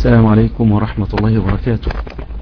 السلام عليكم ورحمة الله وبركاته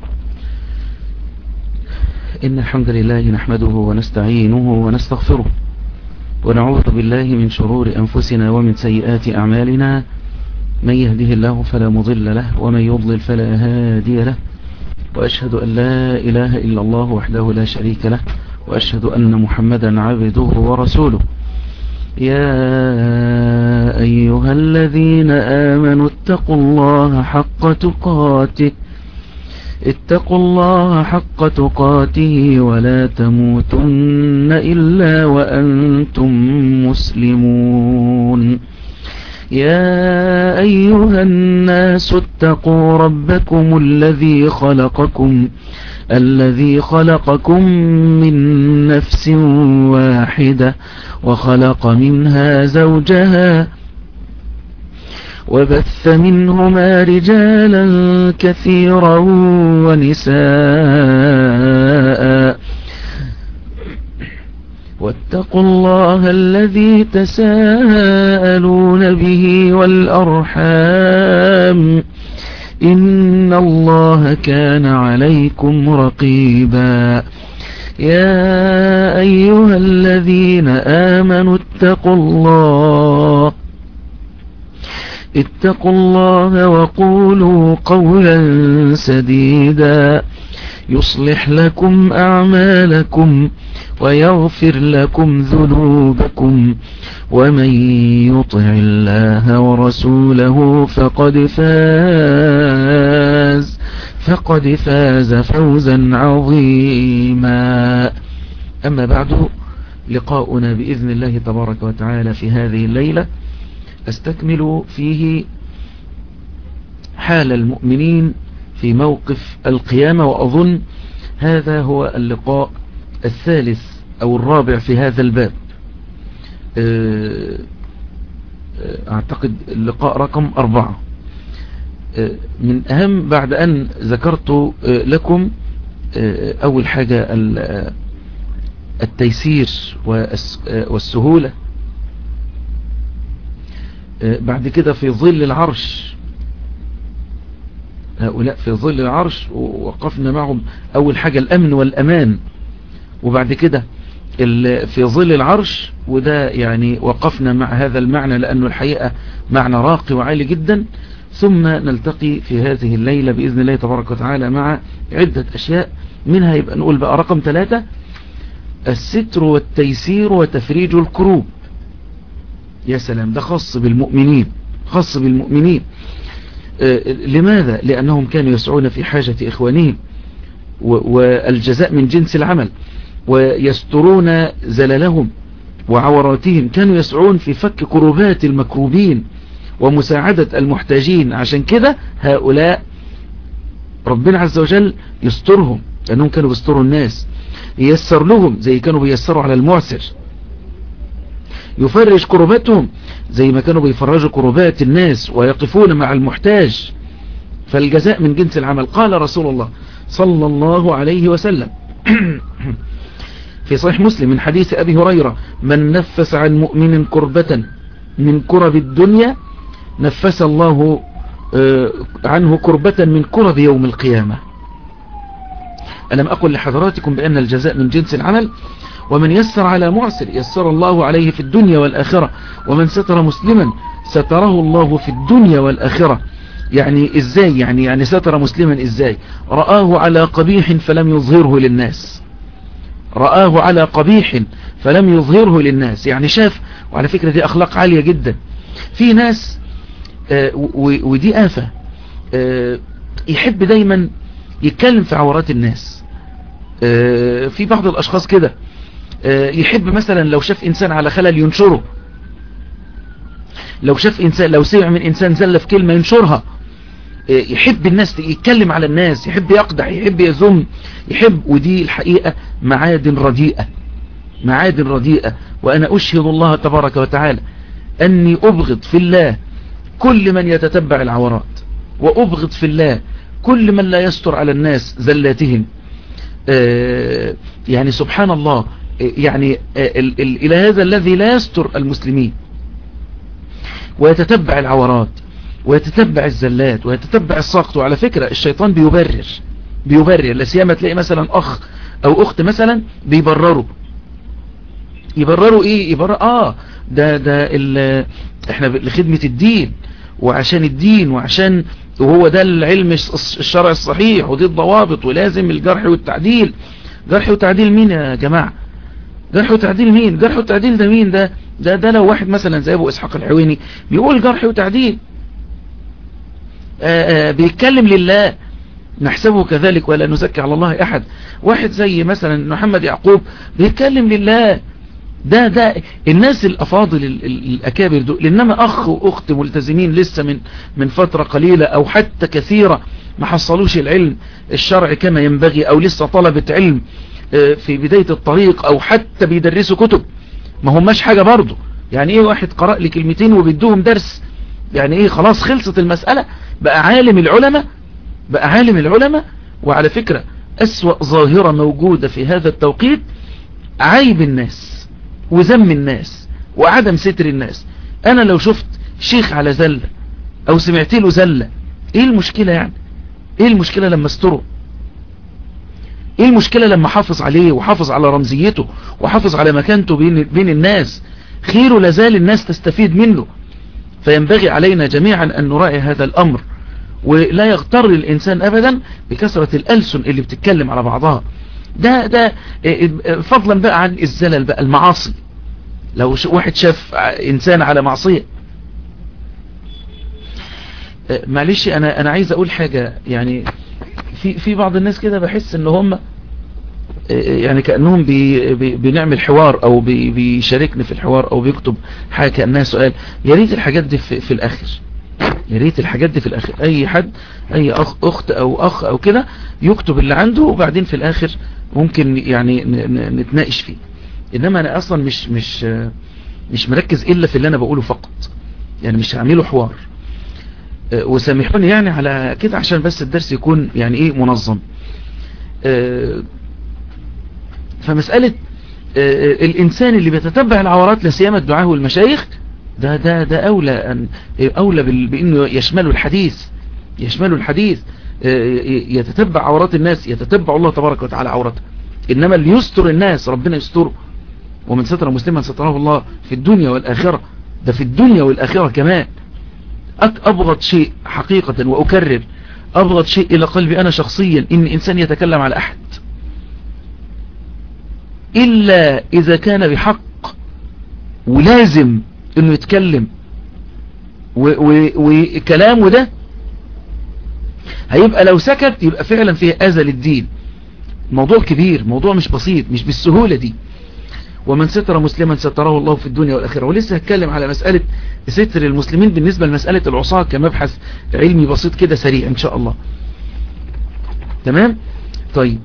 إن الحمد لله نحمده ونستعينه ونستغفره ونعوذ بالله من شرور أنفسنا ومن سيئات أعمالنا من يهده الله فلا مضل له ومن يضلل فلا هادي له وأشهد أن لا إله إلا الله وحده لا شريك له وأشهد أن محمدا عبده ورسوله يا أيها الذين آمنوا اتقوا الله حق تقاته اتقوا الله حق تقاته ولا تموتن إلا وأنتم مسلمون يا أيها الناس اتقوا ربكم الذي خلقكم الذي خلقكم من نفس واحدة وخلق منها زوجها وبث منهما رجالا كثيرا ونساء واتقوا الله الذي تساءلون به والأرحام إن الله كان عليكم رقيبا يا أيها الذين آمنوا اتقوا الله اتقوا الله وقولوا قولا سديدا يصلح لكم أعمالكم ويغفر لكم ذنوبكم ومن يطع الله ورسوله فقد فاز فقد فاز فوزا عظيما أما بعد لقاؤنا بإذن الله تبارك وتعالى في هذه الليلة أستكمل فيه حال المؤمنين في موقف القيامة وأظن هذا هو اللقاء الثالث أو الرابع في هذا الباب أعتقد اللقاء رقم أربعة من أهم بعد أن ذكرت لكم أول حاجة التيسير والسهولة بعد كده في ظل العرش هؤلاء في ظل العرش ووقفنا معهم أول حاجة الأمن والأمان وبعد كده في ظل العرش وده يعني وقفنا مع هذا المعنى لأنه الحقيقة معنى راقي وعالي جدا ثم نلتقي في هذه الليلة بإذن الله تبارك وتعالى مع عدة أشياء منها يبقى نقول بقى رقم ثلاثة الستر والتيسير وتفريج الكروب يا سلام ده خاص بالمؤمنين خاص بالمؤمنين آه لماذا لأنهم كانوا يسعون في حاجة إخوانهم والجزاء من جنس العمل ويسترون زللهم وعوراتهم كانوا يسعون في فك كروبات المكروبين ومساعدة المحتاجين عشان كده هؤلاء ربنا عز وجل يسترهم لأنهم كانوا بيستروا الناس ييسر لهم زي كانوا بيسروا على المعسر يفرج كروباتهم زي ما كانوا بيفرجوا كروبات الناس ويقفون مع المحتاج فالجزاء من جنس العمل قال رسول الله صلى الله عليه وسلم في صحيح مسلم من حديث أبي هريرة من نفس عن مؤمن كربة من كرب الدنيا نفس الله عنه كربة من كرب يوم القيامة ألم أقل لحضراتكم بأن الجزاء من جنس العمل ومن يسر على معسر يسر الله عليه في الدنيا والآخرة ومن ستر مسلما ستره الله في الدنيا والآخرة يعني ازاي يعني يعني ستر مسلما ازاي رآه على قبيح فلم يظهره للناس رآه على قبيح فلم يظهره للناس يعني شاف وعلى فكرة دي أخلاق عالية جدا في ناس آه ودي آفة آه يحب دايما يتكلم في عورات الناس آه في بعض الأشخاص كده يحب مثلا لو شاف إنسان على خلل ينشره لو شاف إنسان لو سمع من إنسان زل في كلمة ينشرها يحب الناس يتكلم على الناس يحب يقدح يحب يزم يحب ودي الحقيقة معادن رديئة معادن رديئة وأنا أشهد الله تبارك وتعالى أني أبغض في الله كل من يتتبع العورات وأبغض في الله كل من لا يستر على الناس زلاتهم يعني سبحان الله يعني إلى هذا الذي لا يستر المسلمين ويتتبع العورات ويتتبع الزلات ويتتبع السقط وعلى فكرة الشيطان بيبرر بيبرر لسيما تلاقي مثلا اخ او اخت مثلا بيبرروا يبرروا ايه يبرر اه ده ده احنا لخدمة الدين وعشان الدين وعشان وهو ده العلم الشرع الصحيح ودي الضوابط ولازم الجرح والتعديل جرح وتعديل مين يا جماعة جرح وتعديل مين جرح وتعديل ده مين ده ده ده لو واحد مثلا زي ابو اسحاق الحويني بيقول جرح وتعديل آآ آآ بيتكلم لله نحسبه كذلك ولا نزكي على الله احد واحد زي مثلا محمد يعقوب بيتكلم لله ده ده الناس الافاضل الاكابر دول انما اخ واخت ملتزمين لسه من من فترة قليلة او حتى كثيرة ما حصلوش العلم الشرعي كما ينبغي او لسه طلبة علم في بداية الطريق او حتى بيدرسوا كتب ما هماش حاجة برضه يعني ايه واحد قرأ لي كلمتين وبيدوهم درس يعني ايه خلاص خلصت المسألة بقى عالم العلماء بقى عالم العلماء وعلى فكرة اسوأ ظاهرة موجودة في هذا التوقيت عيب الناس وذم الناس وعدم ستر الناس انا لو شفت شيخ على زلة او سمعت له زلة ايه المشكلة يعني ايه المشكلة لما استره ايه المشكلة لما حافظ عليه وحافظ على رمزيته وحافظ على مكانته بين, بين الناس خيره لازال الناس تستفيد منه فينبغي علينا جميعا ان نراعي هذا الامر ولا يغتر الانسان ابدا بكثرة الالسن اللي بتتكلم على بعضها ده ده فضلا بقى عن الزلل بقى المعاصي لو واحد شاف انسان على معصية معلش انا انا عايز اقول حاجة يعني في في بعض الناس كده بحس ان هم يعني كأنهم بي بي بنعمل حوار او بي بيشاركني في الحوار او بيكتب حاجة كأنها سؤال يا ريت الحاجات دي في, في الاخر يا ريت الحاجات دي في الاخر اي حد اي اخ اخت او اخ او كده يكتب اللي عنده وبعدين في الاخر ممكن يعني نتناقش فيه انما انا اصلا مش مش مش مركز الا في اللي انا بقوله فقط يعني مش هعمله حوار وسامحوني يعني على كده عشان بس الدرس يكون يعني ايه منظم فمسألة الانسان اللي بيتتبع العورات لسيما الدعاء والمشايخ ده ده ده اولى أن اولى بانه يشمله الحديث يشمله الحديث يتتبع عورات الناس يتتبع الله تبارك وتعالى عورته انما اللي يستر الناس ربنا يستره ومن ستر مسلما ستره الله في الدنيا والاخرة ده في الدنيا والاخرة كمان أبغض شيء حقيقة وأكرر أبغض شيء إلى قلبي أنا شخصيا إن إنسان يتكلم على أحد إلا إذا كان بحق ولازم إنه يتكلم وكلامه ده هيبقى لو سكت يبقى فعلا فيه أذى للدين موضوع كبير موضوع مش بسيط مش بالسهولة دي ومن ستر مسلما ستره الله في الدنيا والآخرة ولسه هتكلم على مسألة ستر المسلمين بالنسبة لمسألة العصاة كمبحث علمي بسيط كده سريع ان شاء الله تمام طيب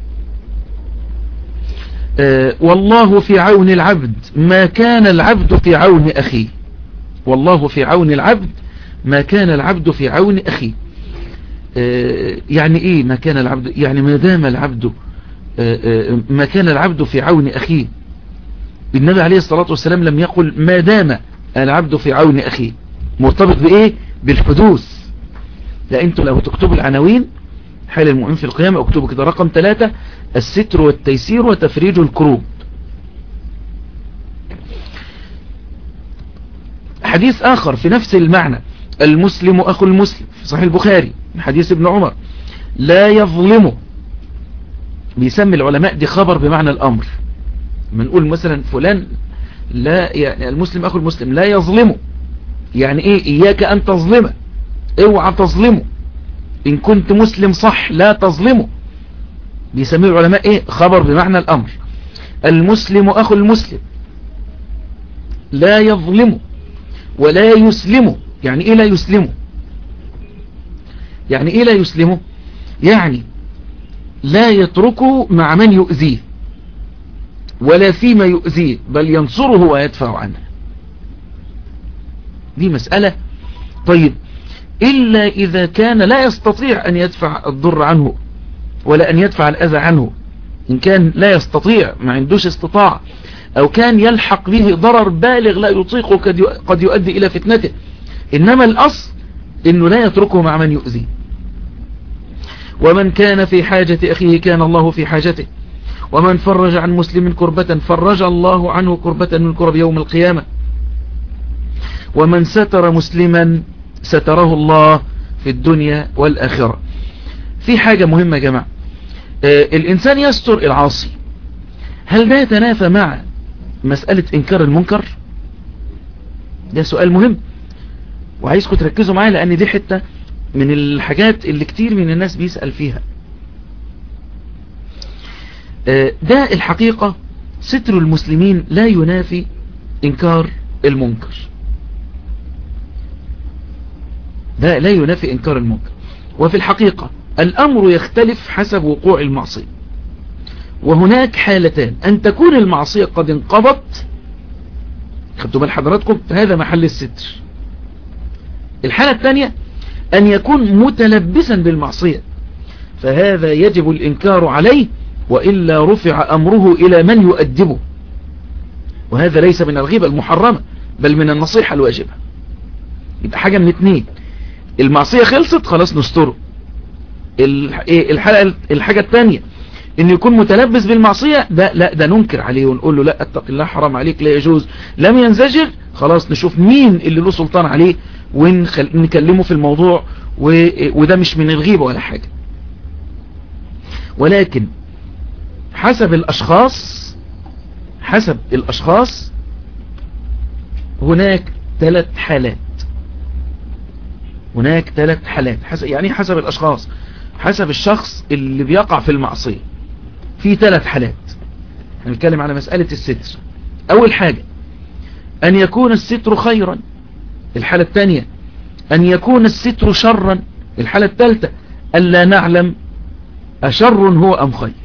آه والله في عون العبد ما كان العبد في عون أخيه والله في عون العبد ما كان العبد في عون أخيه آه يعني ايه ما كان العبد يعني ما دام العبد آه ما كان العبد في عون أخيه النبي عليه الصلاة والسلام لم يقل ما دام العبد في عون أخيه مرتبط بإيه بالحدوث لا انتوا لو تكتبوا العناوين حال المؤمن في القيامة اكتبوا كده رقم ثلاثة الستر والتيسير وتفريج الكروب حديث آخر في نفس المعنى المسلم أخو المسلم في صحيح البخاري من حديث ابن عمر لا يظلمه بيسمي العلماء دي خبر بمعنى الأمر بنقول مثلا فلان لا يعني المسلم أخو المسلم لا يظلمه يعني إيه إياك أن تظلمه اوعى تظلمه إن كنت مسلم صح لا تظلمه بيسميه العلماء إيه خبر بمعنى الأمر المسلم أخو المسلم لا يظلمه ولا يسلمه يعني إيه لا يسلمه يعني إيه لا يسلمه يعني لا يتركه مع من يؤذيه ولا فيما يؤذيه بل ينصره ويدفع عنه دي مسألة طيب إلا إذا كان لا يستطيع أن يدفع الضر عنه ولا أن يدفع الأذى عنه إن كان لا يستطيع ما عندوش استطاع أو كان يلحق به ضرر بالغ لا يطيقه قد يؤدي إلى فتنته إنما الأصل انه لا يتركه مع من يؤذيه ومن كان في حاجة اخيه كان الله في حاجته ومن فرج عن مسلم كربة فرج الله عنه كربة من كرب يوم القيامة ومن ستر مسلما ستره الله في الدنيا والآخرة في حاجة مهمة يا جماعة آه الإنسان يستر العاصي هل ده يتنافى مع مسألة إنكار المنكر ده سؤال مهم وعايزكم تركزوا معايا لأن دي حتة من الحاجات اللي كتير من الناس بيسأل فيها آه ده الحقيقة ستر المسلمين لا ينافي إنكار المنكر ده لا ينافي إنكار المنكر وفي الحقيقة الأمر يختلف حسب وقوع المعصية وهناك حالتان أن تكون المعصية قد انقضت خدتوا بال حضراتكم فهذا محل الستر الحالة الثانية أن يكون متلبسا بالمعصية فهذا يجب الإنكار عليه وإلا رفع أمره إلى من يؤدبه وهذا ليس من الغيبة المحرمة بل من النصيحة الواجبة يبقى حاجة من اتنين المعصية خلصت خلاص نستره الحلقة الحاجة الثانية ان يكون متلبس بالمعصية ده لا ده ننكر عليه ونقول له لا اتق الله حرام عليك لا يجوز لم ينزجر خلاص نشوف مين اللي له سلطان عليه ونكلمه في الموضوع وده مش من الغيبة ولا حاجة ولكن حسب الاشخاص حسب الاشخاص هناك ثلاث حالات هناك ثلاث حالات حسب يعني حسب الاشخاص حسب الشخص اللي بيقع في المعصية في ثلاث حالات هنتكلم على مسألة الستر اول حاجة ان يكون الستر خيرا الحالة الثانية ان يكون الستر شرا الحالة الثالثة الا نعلم اشر هو ام خير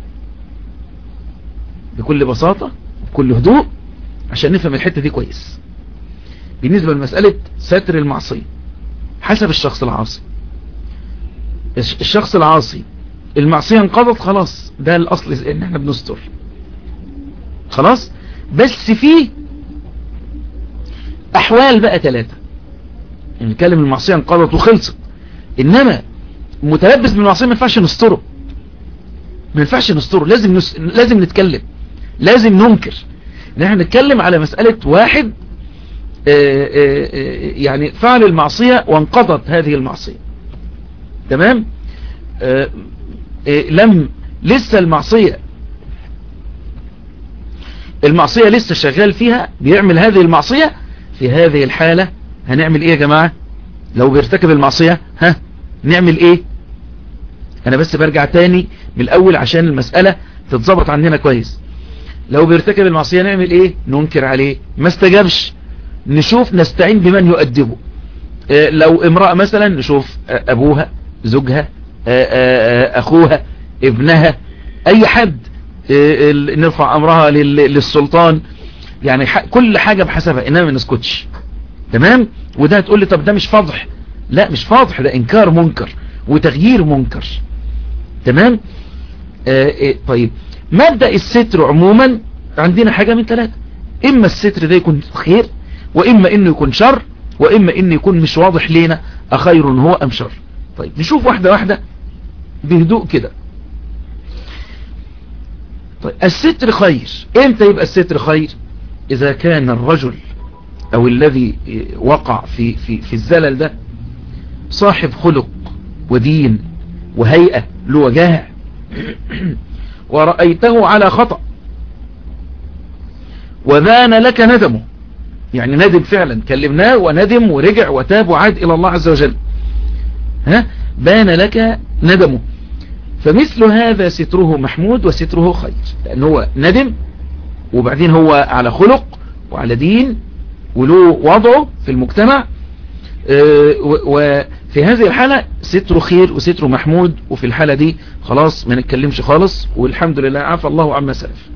بكل بساطة بكل هدوء عشان نفهم الحتة دي كويس بالنسبة لمسألة ستر المعصية حسب الشخص العاصي الشخص العاصي المعصية انقضت خلاص ده الاصل ان احنا بنستر خلاص بس في احوال بقى ثلاثة يعني نتكلم المعصية انقضت وخلصت انما متلبس بالمعصية ما ينفعش نستره ما ينفعش نستره لازم نس... لازم نتكلم لازم ننكر ان احنا نتكلم على مسألة واحد آآ آآ يعني فعل المعصية وانقضت هذه المعصية تمام آآ لم لسه المعصية المعصية لسه شغال فيها بيعمل هذه المعصية في هذه الحالة هنعمل ايه يا جماعة لو بيرتكب المعصية ها نعمل ايه انا بس برجع تاني من الاول عشان المسألة تتظبط عندنا كويس لو بيرتكب المعصية نعمل ايه ننكر عليه ما استجابش نشوف نستعين بمن يؤدبه اه لو امرأة مثلا نشوف ابوها زوجها اه اه اخوها ابنها اي حد نرفع امرها للسلطان يعني كل حاجة بحسبها انما ما نسكتش تمام وده هتقول لي طب ده مش فضح لا مش فاضح ده انكار منكر وتغيير منكر تمام آه طيب مبدأ الستر عموما عندنا حاجة من ثلاثة اما الستر ده يكون خير واما انه يكون شر واما انه يكون مش واضح لينا اخير هو ام شر طيب نشوف واحدة واحدة بهدوء كده طيب الستر خير امتى يبقى الستر خير اذا كان الرجل او الذي وقع في, في, في الزلل ده صاحب خلق ودين وهيئة له وجاهة ورأيته على خطأ وذان لك ندمه يعني ندم فعلا كلمناه وندم ورجع وتاب وعاد إلى الله عز وجل ها بان لك ندمه فمثل هذا ستره محمود وستره خير لأن هو ندم وبعدين هو على خلق وعلى دين وله وضعه في المجتمع وفي هذه الحالة ستره خير وستره محمود وفي الحالة دي خلاص ما نتكلمش خالص والحمد لله عفى الله عما سلف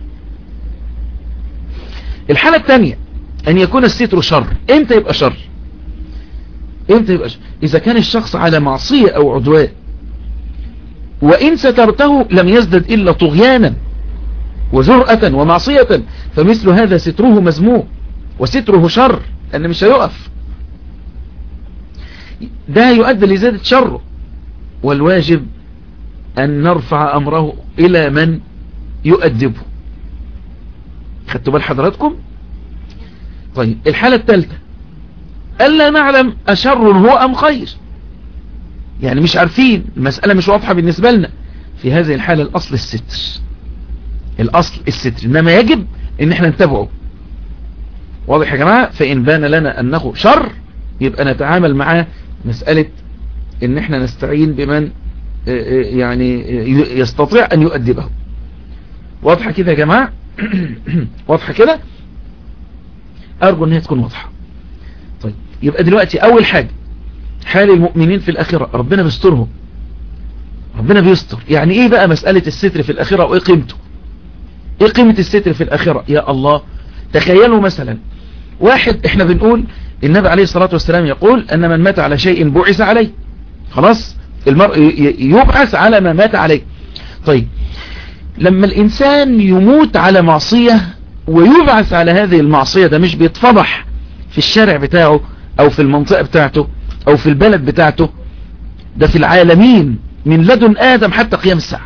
الحالة الثانية ان يكون الستر شر امتى يبقى شر امتى يبقى شر اذا كان الشخص على معصية او عدوان وان سترته لم يزدد الا طغيانا وجرأة ومعصية فمثل هذا ستره مذموم وستره شر أن مش هيقف ده يؤدي لزيادة شره والواجب أن نرفع أمره إلى من يؤدبه خدتوا بال حضراتكم طيب الحالة الثالثة ألا نعلم أشر هو أم خير يعني مش عارفين المسألة مش واضحة بالنسبة لنا في هذه الحالة الأصل الستر الأصل الستر إنما يجب إن احنا نتبعه واضح يا جماعة فإن بان لنا أنه شر يبقى نتعامل معاه مسألة إن احنا نستعين بمن يعني يستطيع أن يؤدبه واضحة كده يا جماعة واضحة كده أرجو أن هي تكون واضحة طيب يبقى دلوقتي أول حاجة حال المؤمنين في الآخرة ربنا بيسترهم ربنا بيستر يعني إيه بقى مسألة الستر في الآخرة وإيه قيمته إيه قيمة الستر في الآخرة يا الله تخيلوا مثلا واحد احنا بنقول النبي عليه الصلاة والسلام يقول أن من مات على شيء بعث عليه خلاص المرء يبعث على ما مات عليه طيب لما الإنسان يموت على معصية ويبعث على هذه المعصية ده مش بيتفضح في الشارع بتاعه أو في المنطقة بتاعته أو في البلد بتاعته ده في العالمين من لدن آدم حتى قيام الساعة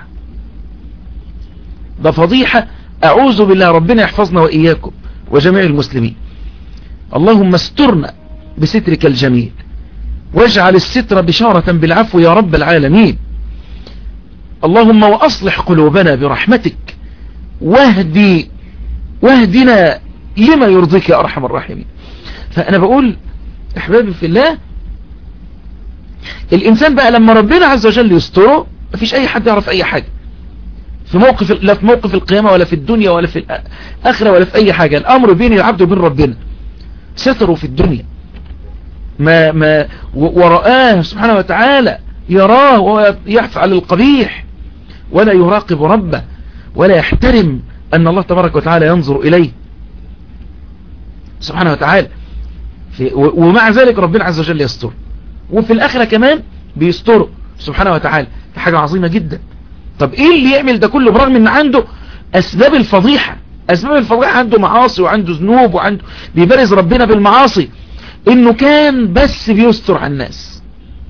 ده فضيحة أعوذ بالله ربنا يحفظنا وإياكم وجميع المسلمين اللهم استرنا بسترك الجميل واجعل الستر بشارة بالعفو يا رب العالمين اللهم وأصلح قلوبنا برحمتك واهدي واهدنا لما يرضيك يا أرحم الراحمين فأنا بقول أحبابي في الله الإنسان بقى لما ربنا عز وجل يستره مفيش أي حد يعرف أي حاجة في موقف لا في موقف القيامة ولا في الدنيا ولا في الآخرة ولا في أي حاجة الأمر بين العبد وبين ربنا ستروا في الدنيا ما ما ورآه سبحانه وتعالى يراه ويفعل القبيح ولا يراقب ربه ولا يحترم أن الله تبارك وتعالى ينظر إليه سبحانه وتعالى ومع ذلك ربنا عز وجل يستر وفي الآخرة كمان بيستره سبحانه وتعالى دي حاجة عظيمة جدا طب ايه اللي يعمل ده كله برغم ان عنده اسباب الفضيحة اسباب الفضيحة عنده معاصي وعنده ذنوب وعنده بيبرز ربنا بالمعاصي انه كان بس بيستر على الناس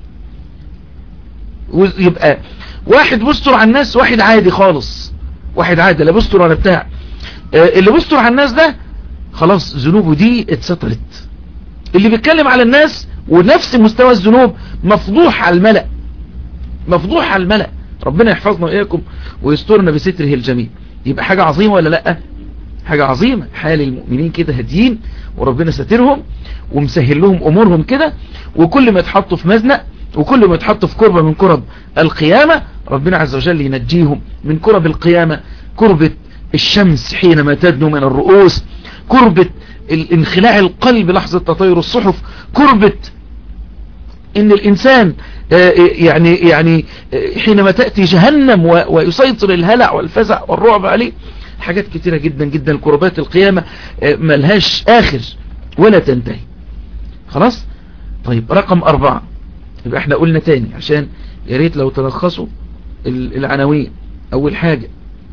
ويبقى واحد بيستر على الناس واحد عادي خالص واحد عادي لا بيستر ولا بتاع اللي بيستر على الناس ده خلاص ذنوبه دي اتسترت اللي بيتكلم على الناس ونفس مستوى الذنوب مفضوح على الملأ مفضوح على الملأ ربنا يحفظنا وإياكم ويسترنا بستره الجميل يبقى حاجة عظيمة ولا لا حاجة عظيمة حال المؤمنين كده هديين وربنا ساترهم ومسهل لهم أمورهم كده وكل ما يتحطوا في مزنق وكل ما يتحطوا في كربة من كرب القيامة ربنا عز وجل ينجيهم من كرب القيامة كربة الشمس حينما تدنو من الرؤوس كربة انخلاع القلب لحظة تطير الصحف كربة ان الانسان يعني يعني حينما تأتي جهنم ويسيطر الهلع والفزع والرعب عليه حاجات كتيرة جدا جدا كربات القيامة ملهاش اخر ولا تنتهي خلاص طيب رقم اربعة يبقى احنا قلنا تاني عشان يا ريت لو تلخصوا العناوين اول حاجة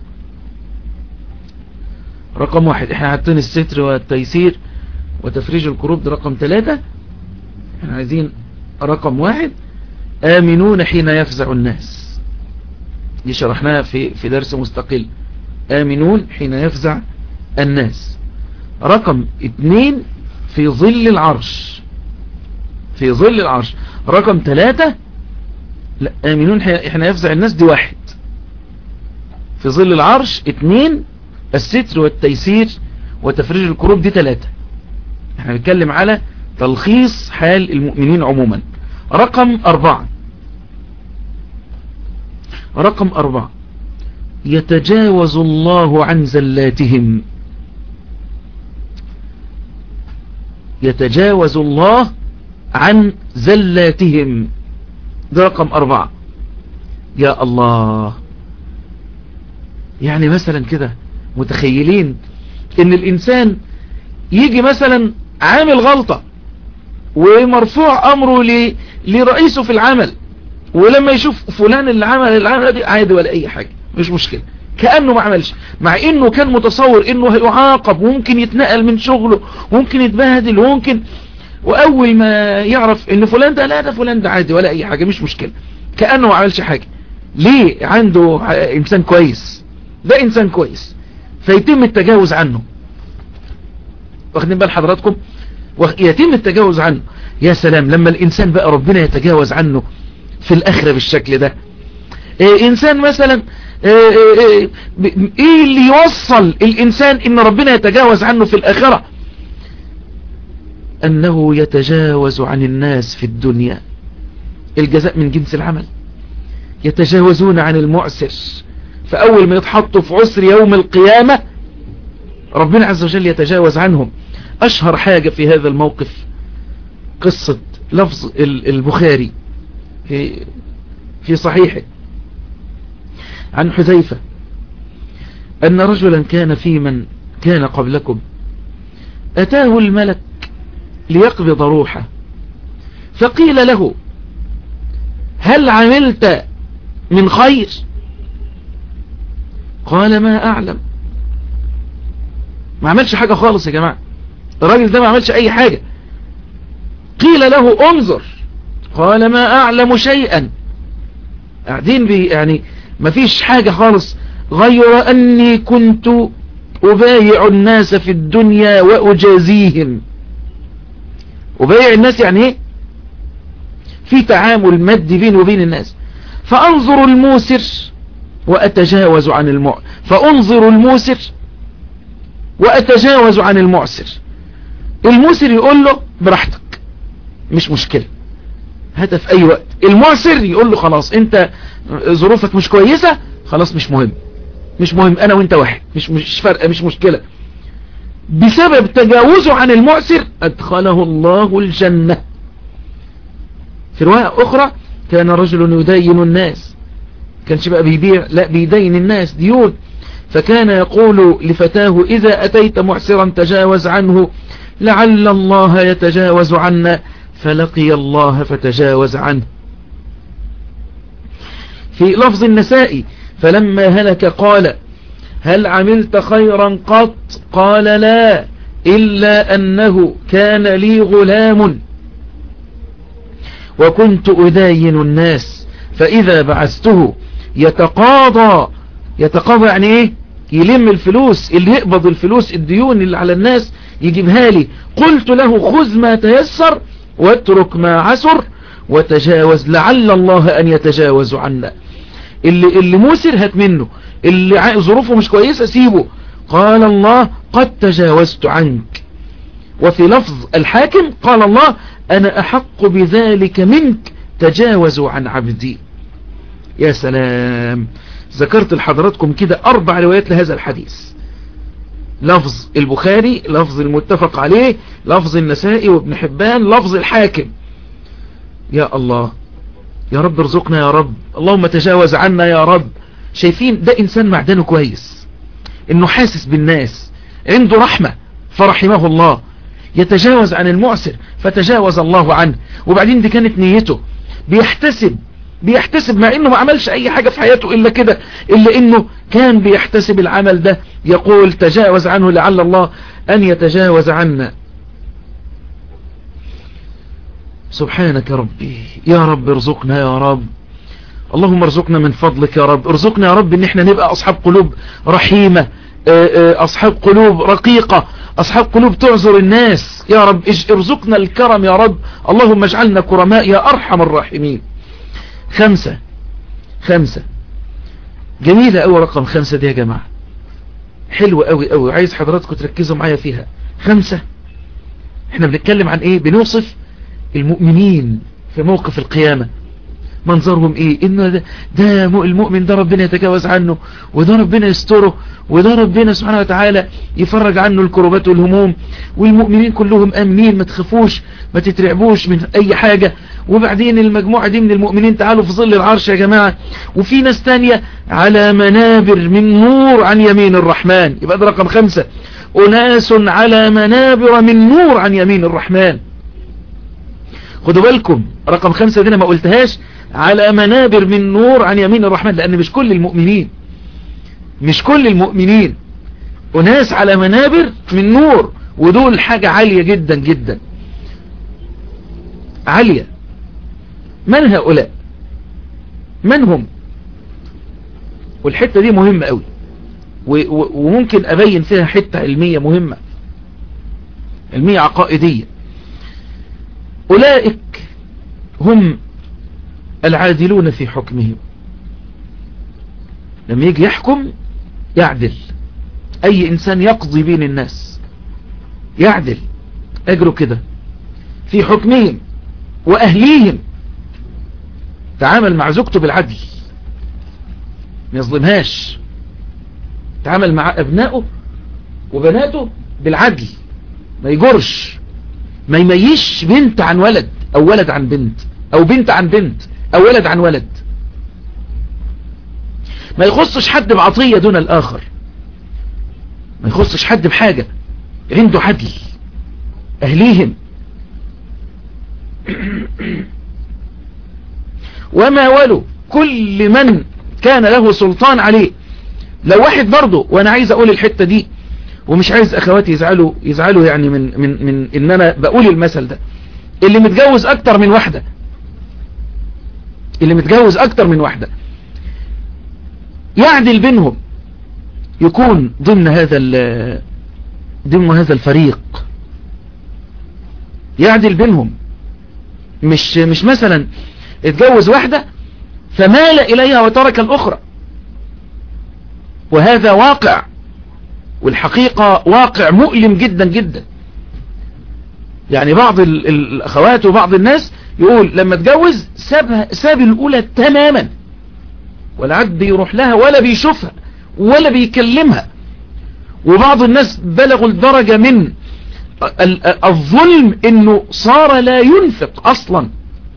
رقم واحد احنا حاطين الستر والتيسير وتفريج الكروب ده رقم ثلاثة احنا عايزين رقم واحد آمنون حين يفزع الناس دي شرحناها في, في درس مستقل آمنون حين يفزع الناس رقم اتنين في ظل العرش في ظل العرش رقم ثلاثة لا آمنون حين يفزع الناس دي واحد في ظل العرش اتنين الستر والتيسير وتفريج الكروب دي ثلاثة احنا بنتكلم على تلخيص حال المؤمنين عموما رقم أربعة رقم أربعة يتجاوز الله عن زلاتهم يتجاوز الله عن زلاتهم ده رقم أربعة يا الله يعني مثلا كده متخيلين ان الانسان يجي مثلا عامل غلطة ومرفوع امره ل... لرئيسه في العمل ولما يشوف فلان اللي عمل العمل دي عادي ولا اي حاجة مش مشكلة كأنه ما عملش مع انه كان متصور انه هيعاقب وممكن يتنقل من شغله وممكن يتبهدل وممكن واول ما يعرف ان فلان ده لا ده فلان ده عادي ولا اي حاجة مش مشكلة كأنه ما عملش حاجة ليه عنده انسان كويس ده انسان كويس فيتم التجاوز عنه واخدين بال حضراتكم يتم التجاوز عنه يا سلام لما الانسان بقى ربنا يتجاوز عنه في الاخرة بالشكل ده إيه انسان مثلا إيه, إيه, ايه اللي يوصل الانسان ان ربنا يتجاوز عنه في الاخرة انه يتجاوز عن الناس في الدنيا الجزاء من جنس العمل يتجاوزون عن المعسر فاول ما يتحطوا في عسر يوم القيامة ربنا عز وجل يتجاوز عنهم اشهر حاجة في هذا الموقف قصة لفظ البخاري في, في صحيحه عن حذيفة أن رجلا كان في من كان قبلكم أتاه الملك ليقبض روحه فقيل له هل عملت من خير قال ما أعلم ما عملش حاجة خالص يا جماعة الراجل ده ما عملش أي حاجة قيل له انظر قال ما أعلم شيئا قاعدين بي يعني ما فيش حاجة خالص غير أني كنت أبايع الناس في الدنيا وأجازيهم أبايع الناس يعني ايه في تعامل مادي بين وبين الناس فأنظر الموسر وأتجاوز عن المع فأنظر الموسر وأتجاوز عن المعسر الموسر يقول له براحتك مش مشكلة هذا في أي وقت المعسر يقول له خلاص انت ظروفك مش كويسة خلاص مش مهم مش مهم انا وانت واحد مش مش فرق مش مشكلة بسبب تجاوزه عن المعسر ادخله الله الجنة في رواية اخرى كان رجل يدين الناس كانش بقى بيبيع لا بيدين الناس ديون فكان يقول لفتاه اذا اتيت معسرا تجاوز عنه لعل الله يتجاوز عنا فلقي الله فتجاوز عنه في لفظ النسائي فلما هلك قال هل عملت خيرا قط قال لا إلا أنه كان لي غلام وكنت أداين الناس فإذا بعثته يتقاضى يتقاضى يعني ايه يلم الفلوس اللي يقبض الفلوس الديون اللي على الناس يجيبها لي قلت له خذ ما تيسر واترك ما عسر وتجاوز لعل الله أن يتجاوز عنا اللي, اللي موسر هات منه اللي ظروفه مش كويسة سيبه قال الله قد تجاوزت عنك وفي لفظ الحاكم قال الله أنا أحق بذلك منك تجاوزوا عن عبدي يا سلام ذكرت لحضراتكم كده أربع روايات لهذا الحديث لفظ البخاري لفظ المتفق عليه لفظ النسائي وابن حبان لفظ الحاكم يا الله يا رب ارزقنا يا رب اللهم تجاوز عنا يا رب شايفين ده انسان معدنه كويس انه حاسس بالناس عنده رحمة فرحمه الله يتجاوز عن المعسر فتجاوز الله عنه وبعدين دي كانت نيته بيحتسب بيحتسب مع انه ما عملش اي حاجة في حياته الا كده الا انه كان بيحتسب العمل ده يقول تجاوز عنه لعل الله ان يتجاوز عنا سبحانك ربي يا رب ارزقنا يا رب اللهم ارزقنا من فضلك يا رب ارزقنا يا رب ان احنا نبقى اصحاب قلوب رحيمة اصحاب قلوب رقيقة اصحاب قلوب تعذر الناس يا رب ارزقنا الكرم يا رب اللهم اجعلنا كرماء يا ارحم الراحمين خمسة خمسة جميلة اوي رقم خمسة دي يا جماعة حلوة اوي اوي عايز حضراتكم تركزوا معايا فيها خمسة احنا بنتكلم عن ايه بنوصف المؤمنين في موقف القيامة منظرهم ايه ان ده, ده المؤمن ده ربنا يتجاوز عنه وده ربنا يستره وده ربنا سبحانه وتعالى يفرج عنه الكروبات والهموم والمؤمنين كلهم امنين ما تخافوش ما تترعبوش من اي حاجة وبعدين المجموعة دي من المؤمنين تعالوا في ظل العرش يا جماعة وفي ناس تانية على منابر من نور عن يمين الرحمن يبقى ده رقم خمسة أناس على منابر من نور عن يمين الرحمن خدوا بالكم رقم خمسة دي انا ما قلتهاش على منابر من نور عن يمين الرحمن لان مش كل المؤمنين مش كل المؤمنين أناس على منابر من نور ودول حاجة عالية جدا جدا عالية من هؤلاء من هم والحتة دي مهمة قوي وممكن أبين فيها حتة علمية مهمة علمية عقائدية أولئك هم العادلون في حكمهم لما يجي يحكم يعدل أي إنسان يقضي بين الناس يعدل أجره كده في حكمهم وأهليهم تعامل مع زوجته بالعدل ما يظلمهاش تعامل مع أبنائه وبناته بالعدل ما يجرش ما يميش بنت عن ولد أو ولد عن بنت أو بنت عن بنت أو ولد عن ولد ما يخصش حد بعطية دون الآخر ما يخصش حد بحاجة عنده عدل أهليهم وما ولوا كل من كان له سلطان عليه لو واحد برضه وانا عايز اقول الحتة دي ومش عايز اخواتي يزعلوا يزعلوا يعني من من من ان انا بقول المثل ده اللي متجوز اكتر من واحدة اللي متجوز اكتر من واحدة يعدل بينهم يكون ضمن هذا ضمن هذا الفريق يعدل بينهم مش مش مثلا اتجوز واحدة فمال إليها وترك الأخرى وهذا واقع والحقيقة واقع مؤلم جدا جدا يعني بعض الأخوات وبعض الناس يقول لما اتجوز ساب, ساب الأولى تماما ولا عاد بيروح لها ولا بيشوفها ولا بيكلمها وبعض الناس بلغوا الدرجة من الظلم انه صار لا ينفق اصلا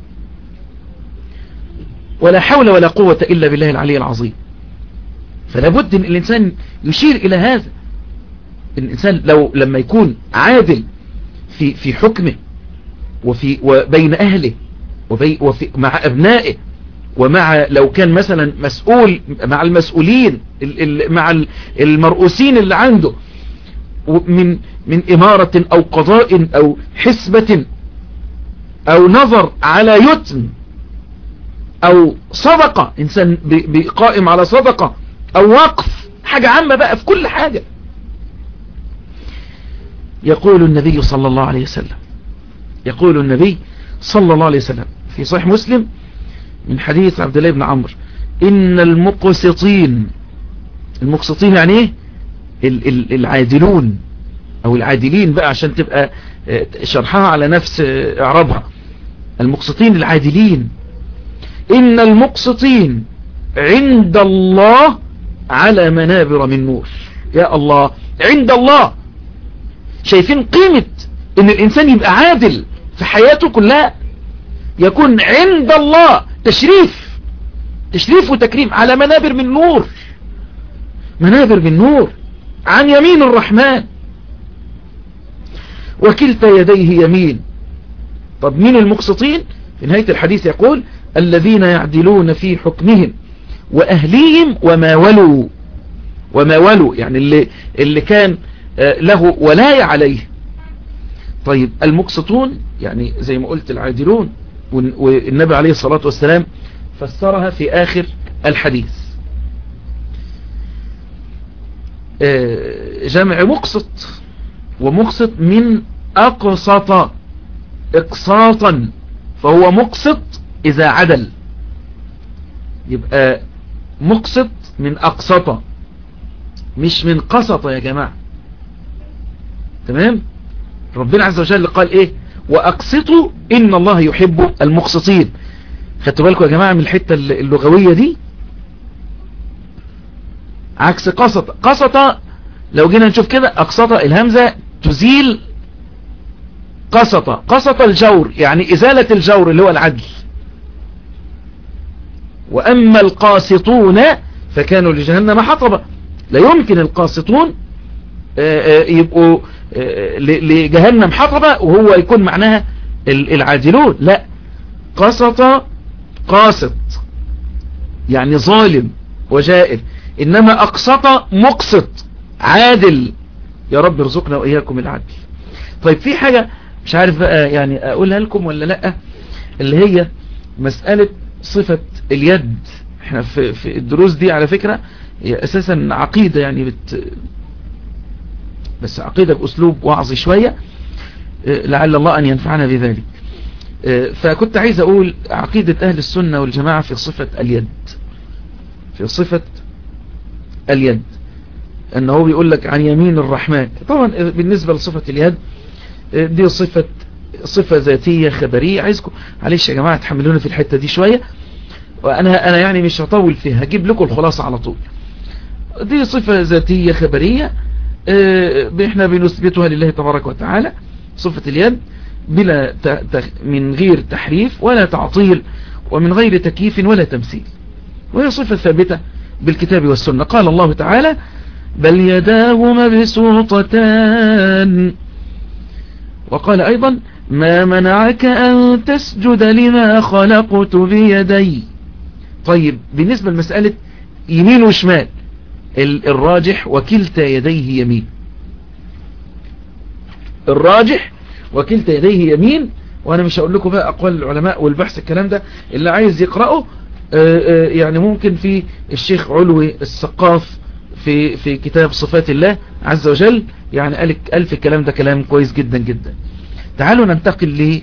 ولا حول ولا قوة الا بالله العلي العظيم فلا بد ان الانسان يشير الى هذا الانسان لو لما يكون عادل في في حكمه وفي وبين اهله وفي وفي مع ابنائه ومع لو كان مثلا مسؤول مع المسؤولين مع المرؤوسين اللي عنده من من إمارة أو قضاء أو حسبة أو نظر على يتم أو صدقة إنسان قائم على صدقة أو وقف حاجة عامة بقى في كل حاجة يقول النبي صلى الله عليه وسلم يقول النبي صلى الله عليه وسلم في صحيح مسلم من حديث عبد الله بن عمرو إن المقسطين المقسطين يعني ايه العادلون او العادلين بقى عشان تبقى شرحها على نفس اعرابها المقسطين العادلين ان المقسطين عند الله على منابر من نور يا الله عند الله شايفين قيمة ان الانسان يبقى عادل في حياته كلها يكون عند الله تشريف تشريف وتكريم على منابر من نور منابر من نور عن يمين الرحمن وكلتا يديه يمين طب مين المقسطين في نهاية الحديث يقول الذين يعدلون في حكمهم وأهليهم وما ولوا وما ولوا يعني اللي, اللي كان له ولاية عليه طيب المقسطون يعني زي ما قلت العادلون والنبي عليه الصلاة والسلام فسرها في آخر الحديث جمع مقسط ومقسط من أقسط إقساطا فهو مقسط إذا عدل يبقى مقسط من أقسط مش من قسط يا جماعة تمام ربنا عز وجل قال إيه وأقسطوا إن الله يحب المقسطين خدتوا بالكم يا جماعة من الحتة اللغوية دي عكس قسط قسط لو جينا نشوف كده أقسط الهمزة تزيل قسط قسط الجور يعني إزالة الجور اللي هو العدل وأما القاسطون فكانوا لجهنم حطبا لا يمكن القاسطون يبقوا لجهنم حطبا وهو يكون معناها العادلون لا قسط قاسط يعني ظالم وجائر إنما أقسط مقسط عادل يا رب ارزقنا وإياكم العدل طيب في حاجة مش عارف بقى يعني أقولها لكم ولا لأ اللي هي مسألة صفة اليد احنا في, في الدروس دي على فكرة هي اساسا عقيدة يعني بت بس عقيدة باسلوب وعظي شوية لعل الله ان ينفعنا بذلك فكنت عايز اقول عقيدة اهل السنة والجماعة في صفة اليد في صفة اليد انه بيقول لك عن يمين الرحمن طبعا بالنسبة لصفة اليد دي صفة صفة ذاتية خبرية عايزكم معلش يا جماعة تحملونا في الحتة دي شوية وانا انا يعني مش هطول فيها هجيب لكم الخلاصة على طول دي صفة ذاتية خبرية احنا بنثبتها لله تبارك وتعالى صفة اليد بلا من غير تحريف ولا تعطيل ومن غير تكييف ولا تمثيل وهي صفة ثابتة بالكتاب والسنة قال الله تعالى بل يداه مبسوطتان وقال أيضا ما منعك أن تسجد لما خلقت بيدي طيب بالنسبة لمسألة يمين وشمال الراجح وكلتا يديه يمين الراجح وكلتا يديه يمين وانا مش هقول لكم بقى اقوال العلماء والبحث الكلام ده اللي عايز يقرأه يعني ممكن في الشيخ علوي السقاف في في كتاب صفات الله عز وجل يعني قال قال في الكلام ده كلام كويس جدا جدا تعالوا ننتقل ل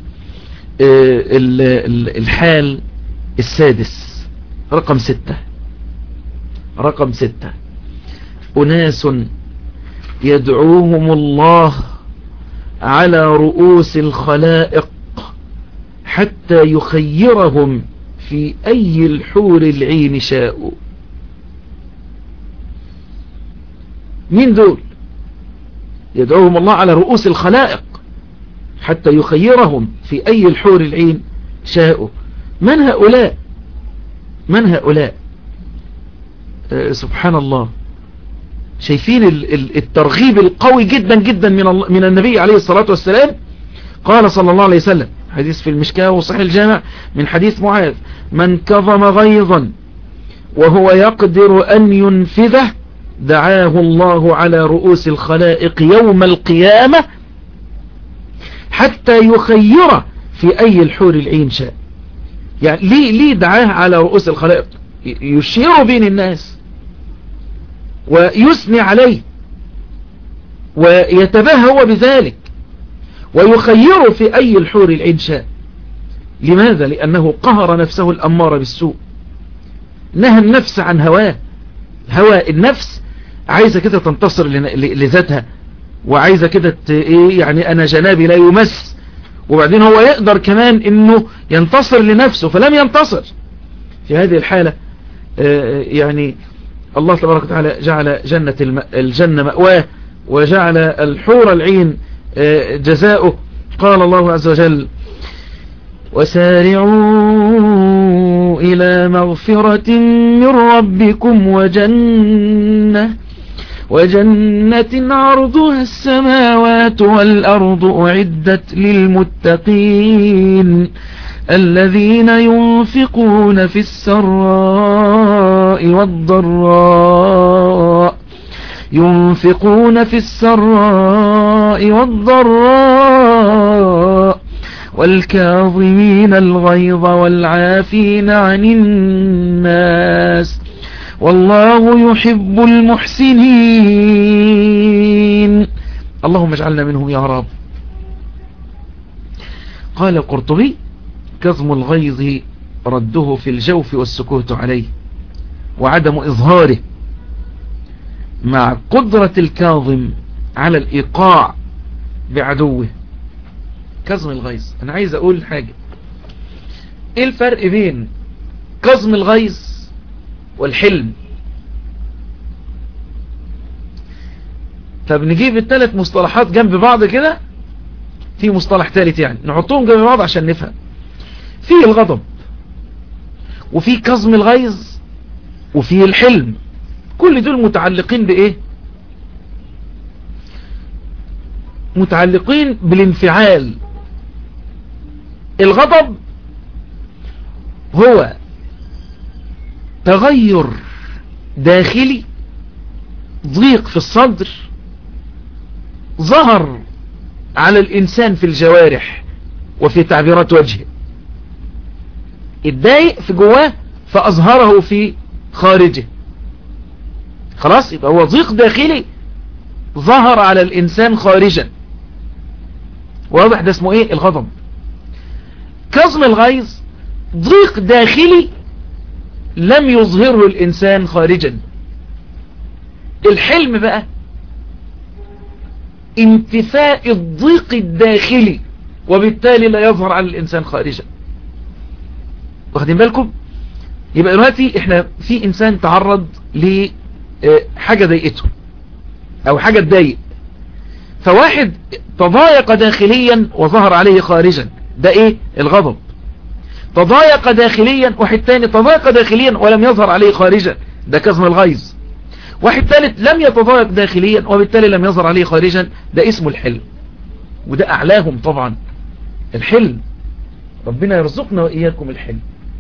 الحال السادس رقم ستة رقم ستة أناس يدعوهم الله على رؤوس الخلائق حتى يخيرهم في أي الحور العين شاءوا مين دول يدعوهم الله على رؤوس الخلائق حتى يخيرهم في أي الحور العين شاءوا من هؤلاء من هؤلاء آه سبحان الله شايفين الترغيب القوي جدا جدا من, من النبي عليه الصلاة والسلام قال صلى الله عليه وسلم حديث في المشكاة وصحيح الجامع من حديث معاذ من كظم غيظا وهو يقدر أن ينفذه دعاه الله على رؤوس الخلائق يوم القيامة حتى يخير في أي الحور العين شاء يعني ليه, ليه دعاه على رؤوس الخلائق يشير بين الناس ويثني عليه ويتباهى هو بذلك ويخير في أي الحور العين شاء لماذا؟ لأنه قهر نفسه الأمارة بالسوء نهى النفس عن هواه هوى النفس عايزة كده تنتصر لذاتها وعايزة كده ايه يعني انا جنابي لا يمس وبعدين هو يقدر كمان انه ينتصر لنفسه فلم ينتصر في هذه الحالة يعني الله تبارك وتعالى جعل جنة الجنة مأواه وجعل الحور العين جزاؤه قال الله عز وجل وسارعوا إلى مغفرة من ربكم وجنة وجنة عرضها السماوات والأرض أعدت للمتقين الذين ينفقون في السراء والضراء ينفقون في السراء والضراء والكاظمين الغيظ والعافين عن الناس والله يحب المحسنين اللهم اجعلنا منهم يا رب قال القرطبي كظم الغيظ رده في الجوف والسكوت عليه وعدم إظهاره مع قدرة الكاظم على الإيقاع بعدوه كظم الغيظ أنا عايز أقول حاجة إيه الفرق بين كظم الغيظ والحلم طب نجيب الثلاث مصطلحات جنب بعض كده في مصطلح ثالث يعني نحطهم جنب بعض عشان نفهم في الغضب وفي كظم الغيظ وفي الحلم كل دول متعلقين بايه متعلقين بالانفعال الغضب هو تغير داخلي ضيق في الصدر ظهر على الإنسان في الجوارح وفي تعبيرات وجهه اتضايق في جواه فأظهره في خارجه خلاص يبقى هو ضيق داخلي ظهر على الإنسان خارجا واضح ده اسمه ايه الغضب كظم الغيظ ضيق داخلي لم يظهره الإنسان خارجا الحلم بقى انتفاء الضيق الداخلي وبالتالي لا يظهر على الإنسان خارجا واخدين بالكم يبقى دلوقتي احنا في انسان تعرض لحاجة ضايقته او حاجة تضايق فواحد تضايق داخليا وظهر عليه خارجا ده ايه الغضب تضايق داخليا واحد تاني تضايق داخليا ولم يظهر عليه خارجا ده كظم الغيظ واحد ثالث لم يتضايق داخليا وبالتالي لم يظهر عليه خارجا ده اسمه الحلم وده اعلاهم طبعا الحلم ربنا يرزقنا وإياكم الحلم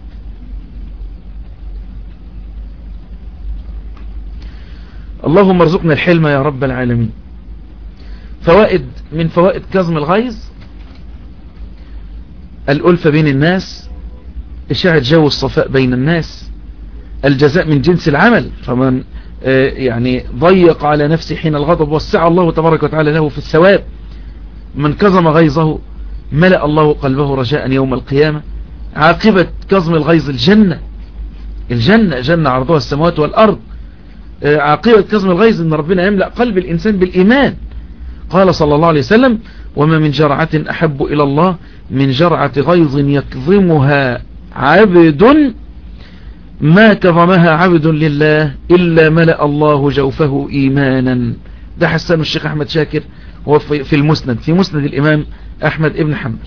اللهم ارزقنا الحلم يا رب العالمين فوائد من فوائد كظم الغيظ الألفة بين الناس إشاعة جو الصفاء بين الناس الجزاء من جنس العمل فمن يعني ضيق على نفسه حين الغضب وسع الله تبارك وتعالى له في الثواب من كظم غيظه ملأ الله قلبه رجاء يوم القيامة عاقبة كظم الغيظ الجنة الجنة جنة عرضها السماوات والأرض عاقبة كظم الغيظ ان ربنا يملأ قلب الإنسان بالإيمان قال صلى الله عليه وسلم وما من جرعة أحب إلى الله من جرعة غيظ يكظمها عبد ما كظمها عبد لله إلا ملأ الله جوفه إيمانا ده حسن الشيخ أحمد شاكر هو في المسند في مسند الإمام أحمد ابن حنبل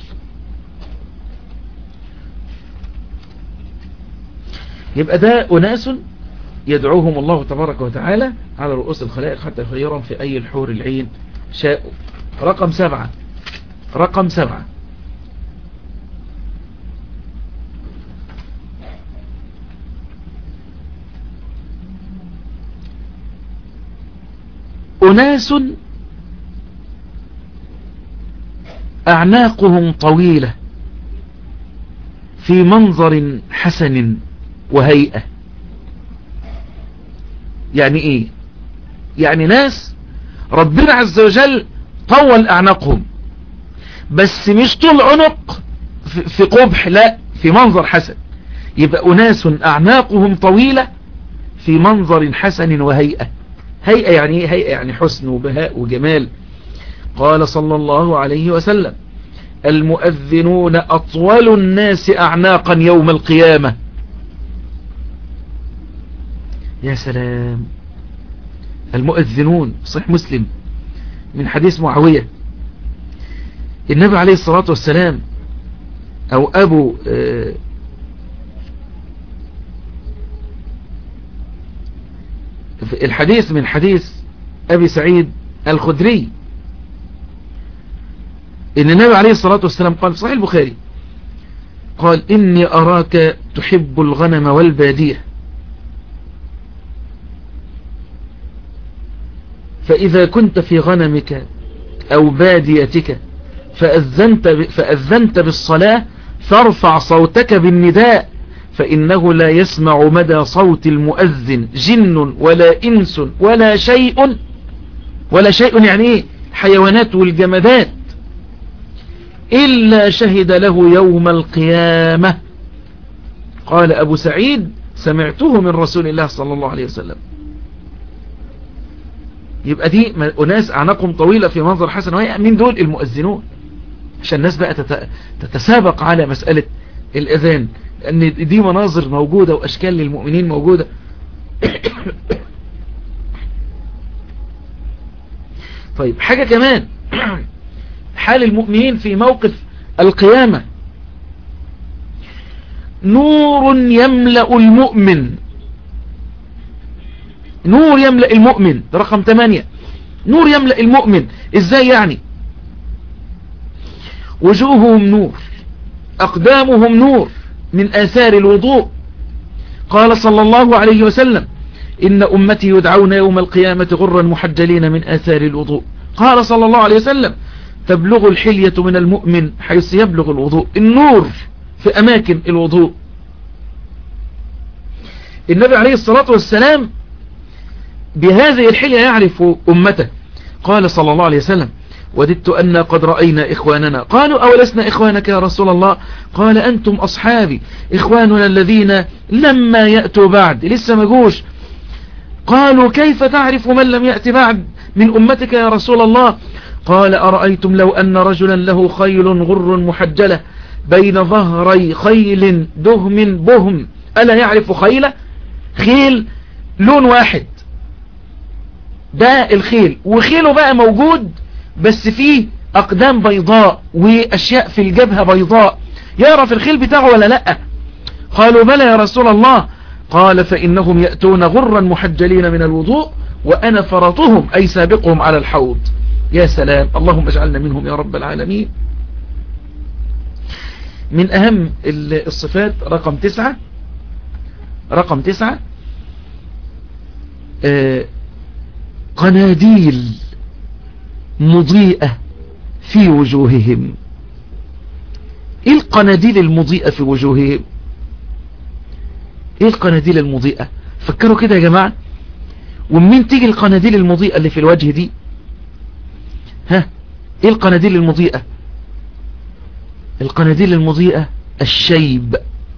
يبقى ده أناس يدعوهم الله تبارك وتعالى على رؤوس الخلائق حتى يخيرهم في أي الحور العين شاءوا رقم سبعة رقم سبعة أناس أعناقهم طويلة في منظر حسن وهيئة يعني ايه يعني ناس ربنا عز وجل طول اعناقهم بس مش طول عنق في قبح لا في منظر حسن يبقى اناس اعناقهم طويلة في منظر حسن وهيئة هيئة يعني ايه هيئة يعني حسن وبهاء وجمال قال صلى الله عليه وسلم المؤذنون أطول الناس أعناقا يوم القيامة يا سلام المؤذنون صح مسلم من حديث معاوية النبي عليه الصلاة والسلام أو أبو الحديث من حديث أبي سعيد الخدري ان النبي عليه الصلاة والسلام قال في صحيح البخاري قال إني أراك تحب الغنم والبادية فإذا كنت في غنمك أو باديتك فأذنت, فأذنت بالصلاة فارفع صوتك بالنداء فإنه لا يسمع مدى صوت المؤذن جن ولا إنس ولا شيء ولا شيء يعني إيه حيوانات والجمادات إلا شهد له يوم القيامة قال أبو سعيد سمعته من رسول الله صلى الله عليه وسلم يبقى دي أناس أعناقهم طويلة في منظر حسن وهي من دول المؤذنون عشان الناس بقى تتسابق على مسألة الأذان لأن دي مناظر موجودة وأشكال للمؤمنين موجودة طيب حاجة كمان حال المؤمنين في موقف القيامة نور يملأ المؤمن نور يملأ المؤمن ده رقم 8 نور يملأ المؤمن ازاي يعني وجوههم نور أقدامهم نور من آثار الوضوء قال صلى الله عليه وسلم إن أمتي يدعون يوم القيامة غرا محجلين من آثار الوضوء قال صلى الله عليه وسلم تبلغ الحلية من المؤمن حيث يبلغ الوضوء النور في أماكن الوضوء النبي عليه الصلاة والسلام بهذه الحلية يعرف أمته قال صلى الله عليه وسلم وددت أن قد رأينا إخواننا قالوا أولسنا إخوانك يا رسول الله قال أنتم أصحابي إخواننا الذين لما يأتوا بعد لسه ما جوش قالوا كيف تعرف من لم يأتي بعد من أمتك يا رسول الله قال أرأيتم لو أن رجلا له خيل غر محجلة بين ظهري خيل دهم بهم ألا يعرف خيلة خيل لون واحد ده الخيل وخيله بقى موجود بس فيه أقدام بيضاء وأشياء في الجبهة بيضاء يعرف الخيل بتاعه ولا لأ قالوا بلى يا رسول الله قال فإنهم يأتون غرا محجلين من الوضوء وأنا فرطهم أي سابقهم على الحوض يا سلام اللهم اجعلنا منهم يا رب العالمين من أهم الصفات رقم تسعة رقم تسعة آه قناديل مضيئة في وجوههم ايه القناديل المضيئة في وجوههم ايه القناديل المضيئة فكروا كده يا جماعة ومين تيجي القناديل المضيئة اللي في الوجه دي ها ايه القناديل المضيئة القناديل المضيئة الشيب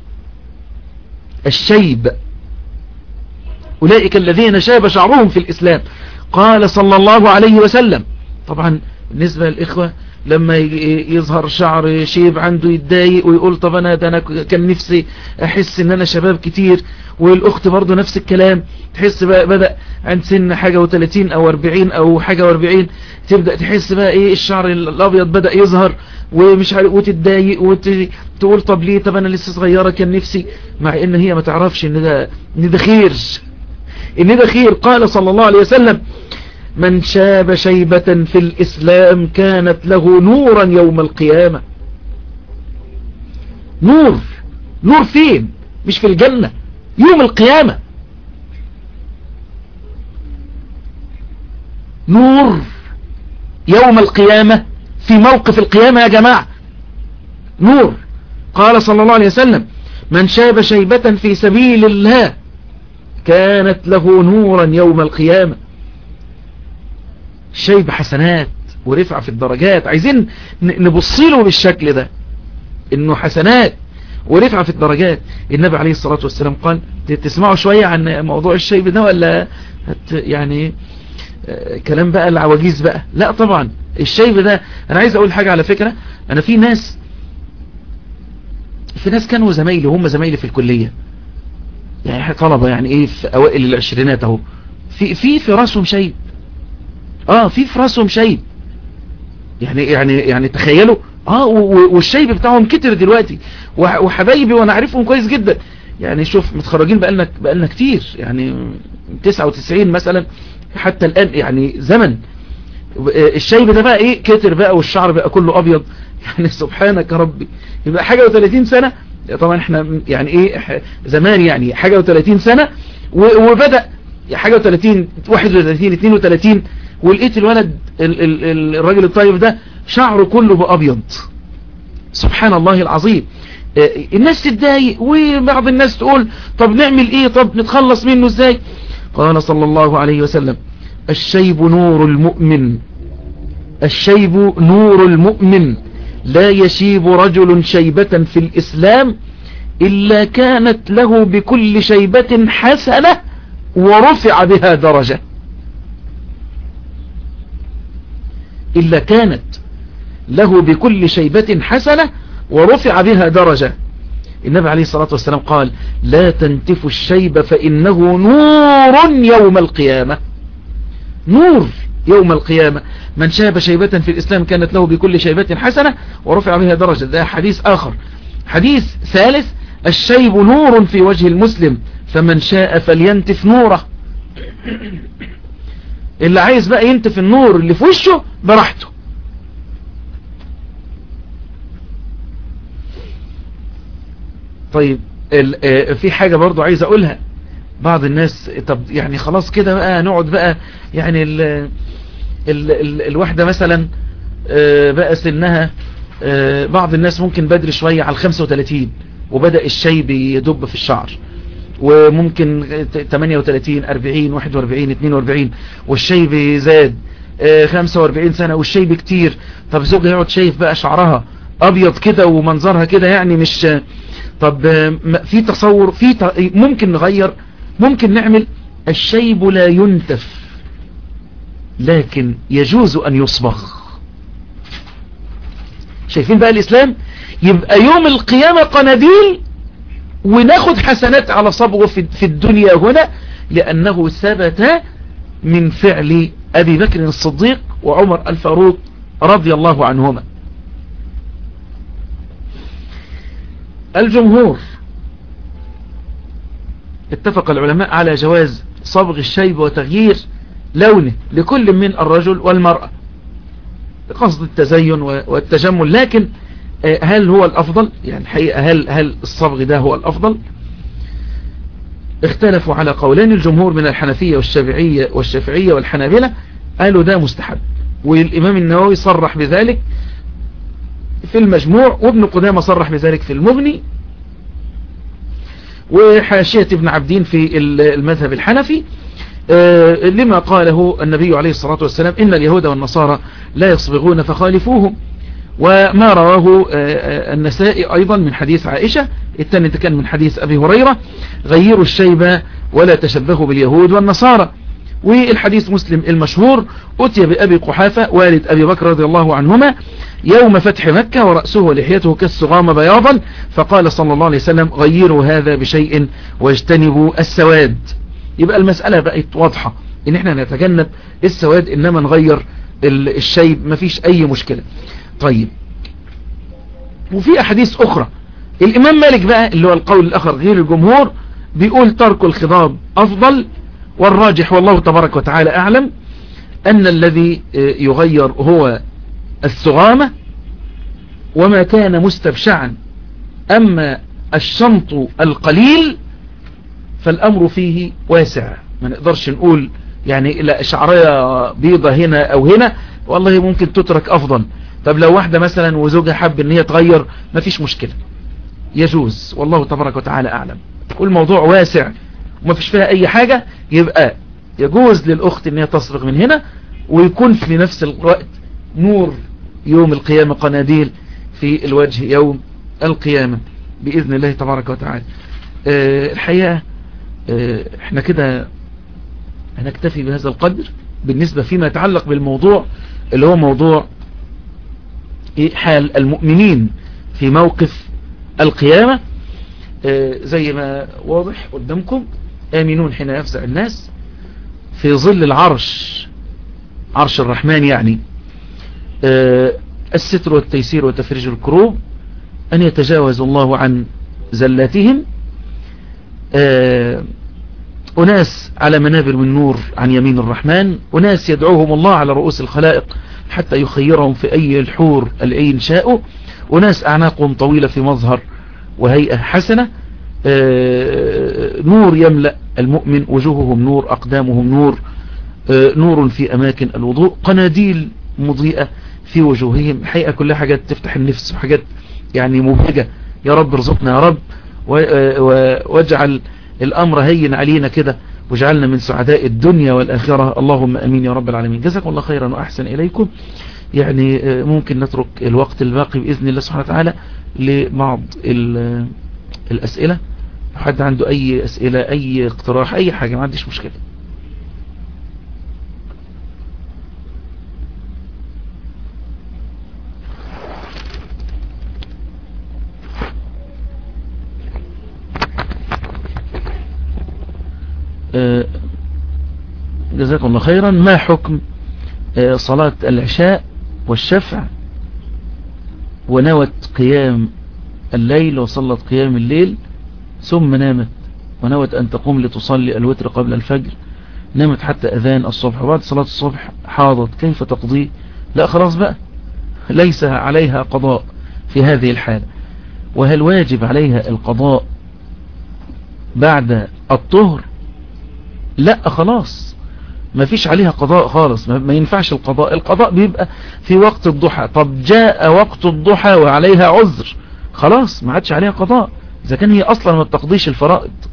الشيب أولئك الذين شاب شعرهم في الإسلام قال صلى الله عليه وسلم طبعا بالنسبة للإخوة لما يظهر شعر شيب عنده يتضايق ويقول طب انا ده انا كان نفسي احس ان انا شباب كتير والاخت برضو نفس الكلام تحس بقى بدأ عند سن حاجة و30 او 40 او حاجة و40 تبدأ تحس بقى ايه الشعر الابيض بدأ يظهر ومش عارف وتتضايق وتقول طب ليه طب انا لسه صغيرة كان نفسي مع ان هي ما تعرفش ان ده ان ده خير ان ده خير قال صلى الله عليه وسلم من شاب شيبة في الإسلام كانت له نورا يوم القيامة نور نور فين مش في الجنة يوم القيامة نور يوم القيامة في موقف القيامة يا جماعة نور قال صلى الله عليه وسلم من شاب شيبة في سبيل الله كانت له نورا يوم القيامة شيب حسنات ورفع في الدرجات عايزين نبصيله بالشكل ده انه حسنات ورفع في الدرجات النبي عليه الصلاة والسلام قال تسمعوا شوية عن موضوع الشيب ده ولا يعني كلام بقى العواجيز بقى لا طبعا الشيب ده انا عايز اقول حاجة على فكرة انا في ناس في ناس كانوا زمايلي هم زمايلي في الكلية يعني طلبة يعني ايه في اوائل العشرينات اهو في في في راسهم شيب اه في في راسهم شيب يعني يعني يعني تخيلوا اه والشيب بتاعهم كتر دلوقتي وحبايبي وانا عارفهم كويس جدا يعني شوف متخرجين بقالنا بقالنا كتير يعني 99 مثلا حتى الان يعني زمن الشيب ده بقى ايه كتر بقى والشعر بقى كله ابيض يعني سبحانك يا ربي يبقى حاجة و30 سنة طبعا احنا يعني ايه زمان يعني حاجة و30 سنة وبدأ حاجة و30 31 32 ولقيت الولد ال ال الراجل الطيب ده شعره كله بأبيض سبحان الله العظيم الناس تتضايق وبعض الناس تقول طب نعمل ايه طب نتخلص منه ازاي قال صلى الله عليه وسلم الشيب نور المؤمن الشيب نور المؤمن لا يشيب رجل شيبة في الإسلام إلا كانت له بكل شيبة حسنة ورفع بها درجة إلا كانت له بكل شيبة حسنة ورفع بها درجة النبي عليه الصلاة والسلام قال لا تنتف الشيب فإنه نور يوم القيامة نور يوم القيامة من شاب شيبة في الإسلام كانت له بكل شيبة حسنة ورفع بها درجة ده حديث آخر حديث ثالث الشيب نور في وجه المسلم فمن شاء فلينتف نوره اللي عايز بقى ينتف النور اللي في وشه براحته طيب في حاجة برضو عايز اقولها بعض الناس طب يعني خلاص كده بقى نقعد بقى يعني ال ال ال الواحدة مثلا بقى سنها بعض الناس ممكن بدري شوية على 35 وبدأ الشيب يدب في الشعر وممكن 38 40 41 42 والشيب زاد 45 سنة والشيب كتير طب زوجها يقعد شايف بقى شعرها ابيض كده ومنظرها كده يعني مش طب في تصور في ممكن نغير ممكن نعمل الشيب لا ينتف لكن يجوز ان يصبغ شايفين بقى الاسلام يبقى يوم القيامة قناديل وناخد حسنات على صبغه في الدنيا هنا لانه ثبت من فعل ابي بكر الصديق وعمر الفاروق رضي الله عنهما الجمهور اتفق العلماء على جواز صبغ الشيب وتغيير لونه لكل من الرجل والمرأة بقصد التزين والتجمل لكن هل هو الأفضل يعني حقيقة هل, هل الصبغ ده هو الأفضل اختلفوا على قولين الجمهور من الحنفية والشافعية والشافعية والحنابلة قالوا ده مستحب والإمام النووي صرح بذلك في المجموع وابن قدامة صرح بذلك في المغني وحاشية ابن عبدين في المذهب الحنفي لما قاله النبي عليه الصلاة والسلام إن اليهود والنصارى لا يصبغون فخالفوهم وما رواه النسائي أيضا من حديث عائشة الثاني كان من حديث أبي هريرة غيروا الشيبة ولا تشبهوا باليهود والنصارى والحديث مسلم المشهور أتي بأبي قحافة والد أبي بكر رضي الله عنهما يوم فتح مكة ورأسه ولحيته كالسغام بياضا فقال صلى الله عليه وسلم غيروا هذا بشيء واجتنبوا السواد يبقى المسألة بقت واضحة ان احنا نتجنب السواد انما نغير الشيب مفيش اي مشكلة طيب وفي احاديث اخرى الامام مالك بقى اللي هو القول الاخر غير الجمهور بيقول ترك الخضاب افضل والراجح والله تبارك وتعالى اعلم ان الذي يغير هو السغامة وما كان مستبشعا اما الشنط القليل فالامر فيه واسع ما نقدرش نقول يعني لا شعرية بيضة هنا او هنا والله ممكن تترك افضل طب لو واحدة مثلا وزوجها حب ان هي تغير مفيش مشكلة يجوز والله تبارك وتعالى اعلم والموضوع واسع ومفيش فيها اي حاجة يبقى يجوز للاخت ان هي تصبغ من هنا ويكون في نفس الوقت نور يوم القيامة قناديل في الوجه يوم القيامة بإذن الله تبارك وتعالى أه الحقيقة أه احنا كده هنكتفي بهذا القدر بالنسبة فيما يتعلق بالموضوع اللي هو موضوع حال المؤمنين في موقف القيامة أه زي ما واضح قدامكم آمنون حين يفزع الناس في ظل العرش عرش الرحمن يعني الستر والتيسير وتفريج الكروب أن يتجاوز الله عن زلاتهم أناس على منابر من نور عن يمين الرحمن أناس يدعوهم الله على رؤوس الخلائق حتى يخيرهم في أي الحور العين شاءوا أناس أعناقهم طويلة في مظهر وهيئة حسنة نور يملأ المؤمن وجوههم نور أقدامهم نور نور في أماكن الوضوء قناديل مضيئة في وجوههم حقيقة كلها حاجات تفتح النفس وحاجات يعني مبهجة يا رب ارزقنا يا رب واجعل الأمر هين علينا كده واجعلنا من سعداء الدنيا والآخرة اللهم أمين يا رب العالمين جزاكم الله خيرا وأحسن إليكم يعني ممكن نترك الوقت الباقي بإذن الله سبحانه وتعالى لبعض الأسئلة لو حد عنده أي أسئلة أي اقتراح أي حاجة ما عنديش مشكلة جزاكم الله خيرا ما حكم صلاة العشاء والشفع ونوت قيام الليل وصلت قيام الليل ثم نامت ونوت أن تقوم لتصلي الوتر قبل الفجر نامت حتى أذان الصبح وبعد صلاة الصبح حاضت كيف تقضي لا خلاص بقى ليس عليها قضاء في هذه الحالة وهل واجب عليها القضاء بعد الطهر لا خلاص ما فيش عليها قضاء خالص ما ينفعش القضاء القضاء بيبقى في وقت الضحى طب جاء وقت الضحى وعليها عذر خلاص ما عادش عليها قضاء اذا كان هي اصلا ما بتقضيش الفرائض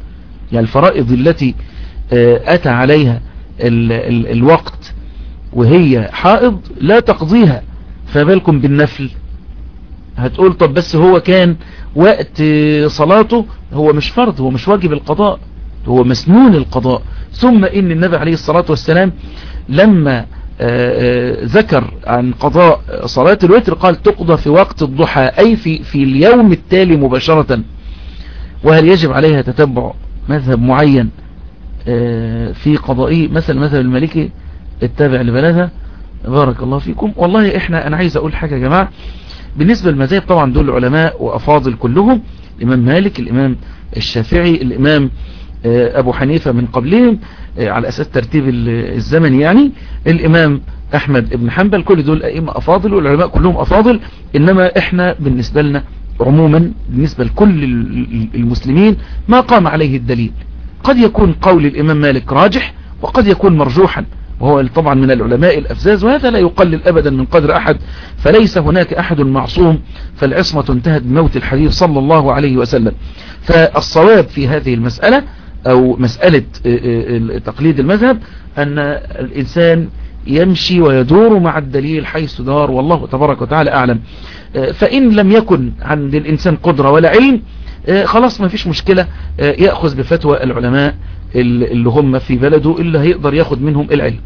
يعني الفرائض التي أتى عليها ال ال الوقت وهي حائض لا تقضيها فبالكم بالنفل هتقول طب بس هو كان وقت صلاته هو مش فرض هو مش واجب القضاء هو مسنون القضاء ثم ان النبي عليه الصلاة والسلام لما ذكر عن قضاء صلاة الوتر قال تقضى في وقت الضحى أي في, في اليوم التالي مباشرة وهل يجب عليها تتبع مذهب معين في قضائه مثل مذهب المالكي التابع لبلدها بارك الله فيكم والله احنا انا عايز اقول حاجة يا جماعة بالنسبة للمذاهب طبعا دول علماء وافاضل كلهم الامام مالك الامام الشافعي الامام ابو حنيفة من قبلهم على اساس ترتيب الزمن يعني الامام احمد ابن حنبل كل دول ائمة افاضل والعلماء كلهم افاضل انما احنا بالنسبة لنا عموما بالنسبة لكل المسلمين ما قام عليه الدليل قد يكون قول الامام مالك راجح وقد يكون مرجوحا وهو طبعا من العلماء الأفزاز وهذا لا يقلل أبدا من قدر أحد فليس هناك أحد معصوم فالعصمة انتهت بموت الحبيب صلى الله عليه وسلم فالصواب في هذه المسألة أو مسألة تقليد المذهب أن الإنسان يمشي ويدور مع الدليل حيث دار والله تبارك وتعالى أعلم فإن لم يكن عند الإنسان قدرة ولا علم خلاص ما فيش مشكلة يأخذ بفتوى العلماء اللي هم في بلده اللي هيقدر ياخد منهم العلم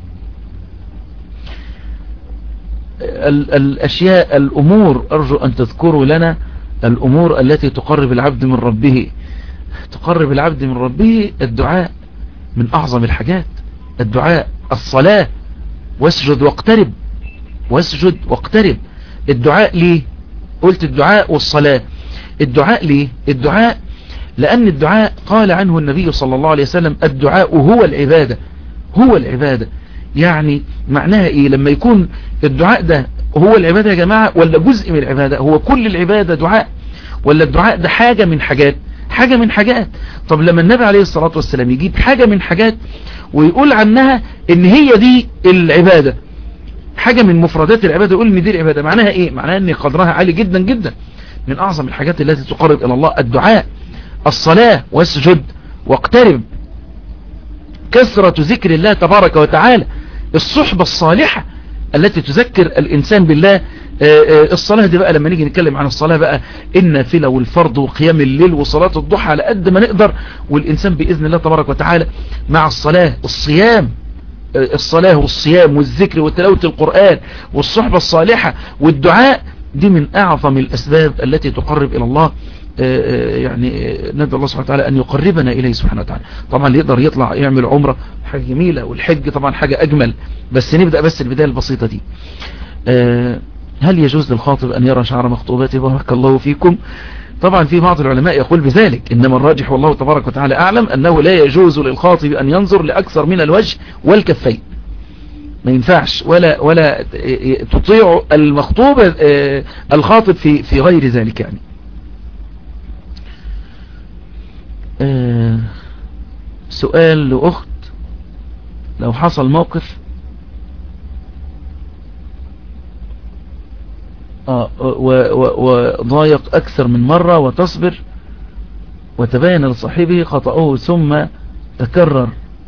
الأشياء الأمور أرجو أن تذكروا لنا الأمور التي تقرب العبد من ربه تقرب العبد من ربه الدعاء من أعظم الحاجات الدعاء الصلاة واسجد واقترب واسجد واقترب الدعاء ليه قلت الدعاء والصلاة الدعاء ليه الدعاء لأن الدعاء قال عنه النبي صلى الله عليه وسلم الدعاء هو العبادة هو العبادة يعني معناها ايه لما يكون الدعاء ده هو العبادة يا جماعة ولا جزء من العبادة هو كل العبادة دعاء ولا الدعاء ده حاجة من حاجات حاجة من حاجات طب لما النبي عليه الصلاة والسلام يجيب حاجة من حاجات ويقول عنها ان هي دي العبادة حاجة من مفردات العبادة يقول ان دي العبادة معناها ايه معناها ان قدرها عالي جدا جدا من اعظم الحاجات التي تقرب الى الله الدعاء الصلاة واسجد واقترب كثرة ذكر الله تبارك وتعالى الصحبة الصالحة التي تذكر الإنسان بالله الصلاة دي بقى لما نيجي نتكلم عن الصلاة بقى النافلة والفرض وقيام الليل وصلاة الضحى على قد ما نقدر والإنسان بإذن الله تبارك وتعالى مع الصلاة الصيام الصلاة والصيام والذكر وتلاوة القرآن والصحبة الصالحة والدعاء دي من أعظم الأسباب التي تقرب إلى الله يعني ندعو الله سبحانه وتعالى أن يقربنا إليه سبحانه وتعالى طبعا اللي يقدر يطلع يعمل عمرة حاجة جميلة والحج طبعا حاجة أجمل بس نبدأ بس البداية البسيطة دي هل يجوز للخاطب أن يرى شعر مخطوباته بارك الله فيكم طبعا في بعض العلماء يقول بذلك إنما الراجح والله تبارك وتعالى أعلم أنه لا يجوز للخاطب أن ينظر لأكثر من الوجه والكفين ما ينفعش ولا ولا تطيع المخطوبة الخاطب في في غير ذلك يعني سؤال لأخت لو حصل موقف وضايق أكثر من مرة وتصبر وتبين لصاحبه خطأه ثم تكرر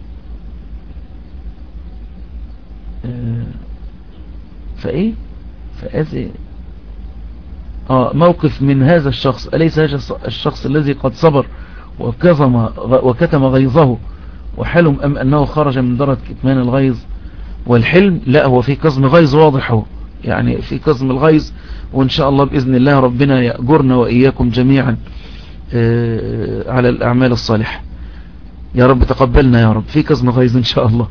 فإيه فأذي آه موقف من هذا الشخص أليس هذا الشخص الذي قد صبر وكظم وكتم غيظه وحلم أم أنه خرج من درجة كتمان الغيظ والحلم لا هو في كظم غيظ واضح يعني في كظم الغيظ وإن شاء الله بإذن الله ربنا يأجرنا وإياكم جميعا على الأعمال الصالحة يا رب تقبلنا يا رب في كظم غيظ إن شاء الله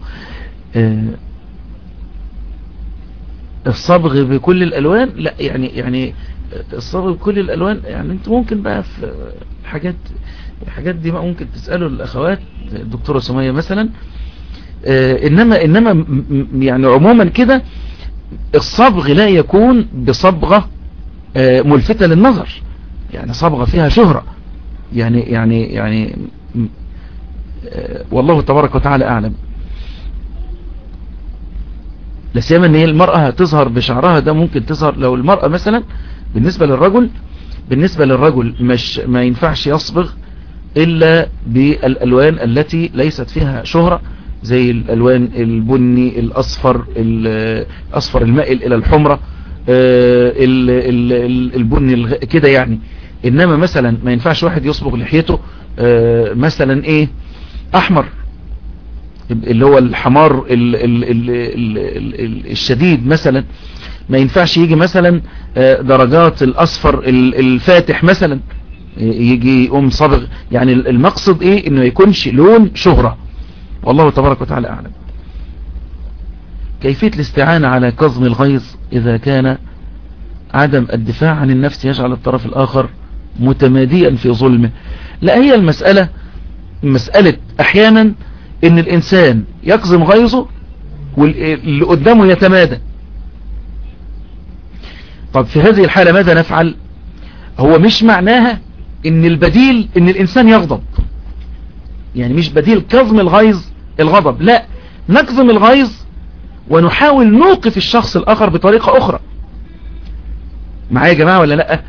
الصبغ بكل الألوان لا يعني يعني الصبغ بكل الألوان يعني انت ممكن بقى في حاجات الحاجات دي بقى ممكن تسألوا الأخوات الدكتورة سمية مثلا إنما إنما يعني عموما كده الصبغ لا يكون بصبغة ملفتة للنظر يعني صبغة فيها شهرة يعني يعني يعني والله تبارك وتعالى أعلم لا سيما ان هي المرأة هتظهر بشعرها ده ممكن تظهر لو المرأة مثلا بالنسبة للرجل بالنسبة للرجل مش ما ينفعش يصبغ إلا بالألوان التي ليست فيها شهرة زي الألوان البني الأصفر الأصفر المائل إلى الحمرة البني كده يعني إنما مثلا ما ينفعش واحد يصبغ لحيته مثلا إيه أحمر اللي هو الحمار ال ال ال ال ال الشديد مثلا ما ينفعش يجي مثلا درجات الأصفر الفاتح مثلا يجي يقوم صبغ يعني المقصد ايه انه يكونش لون شهرة والله تبارك وتعالى اعلم كيفية الاستعانة على كظم الغيظ اذا كان عدم الدفاع عن النفس يجعل الطرف الاخر متماديا في ظلمه لا هي المسألة مسألة احيانا ان الانسان يكظم غيظه واللي قدامه يتمادى طب في هذه الحالة ماذا نفعل هو مش معناها ان البديل ان الانسان يغضب يعني مش بديل كظم الغيظ الغضب لا نكظم الغيظ ونحاول نوقف الشخص الاخر بطريقة اخرى معايا يا جماعة ولا لا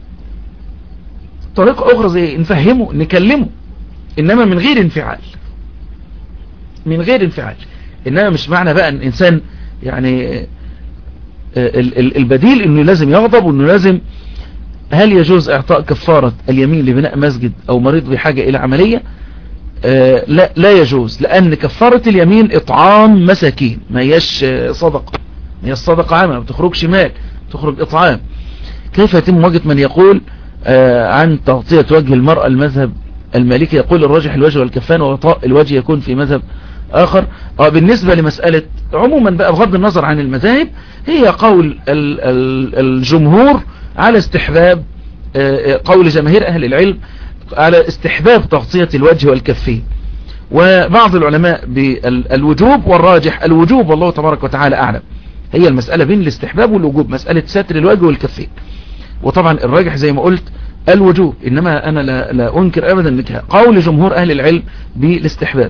طريقة اخرى زي نفهمه نكلمه انما من غير انفعال من غير انفعال انما مش معنى بقى ان الانسان يعني البديل انه لازم يغضب وانه لازم هل يجوز اعطاء كفارة اليمين لبناء مسجد او مريض بحاجة الى عملية آه لا لا يجوز لان كفارة اليمين اطعام مساكين ما هيش صدقة ما هيش صدقة عامة ما بتخرجش مال تخرج اطعام كيف يتم وجه من يقول آه عن تغطية وجه المرأة المذهب المالكي يقول الراجح الوجه والكفان وغطاء الوجه يكون في مذهب آخر آه بالنسبة لمسألة عموما بقى بغض النظر عن المذاهب هي قول ال ال الجمهور على استحباب قول جماهير أهل العلم على استحباب تغطية الوجه والكفين وبعض العلماء بالوجوب والراجح الوجوب والله تبارك وتعالى أعلم هي المسألة بين الاستحباب والوجوب مسألة ستر الوجه والكفين وطبعا الراجح زي ما قلت الوجوب إنما أنا لا, لا أنكر أبدا قول جمهور أهل العلم بالاستحباب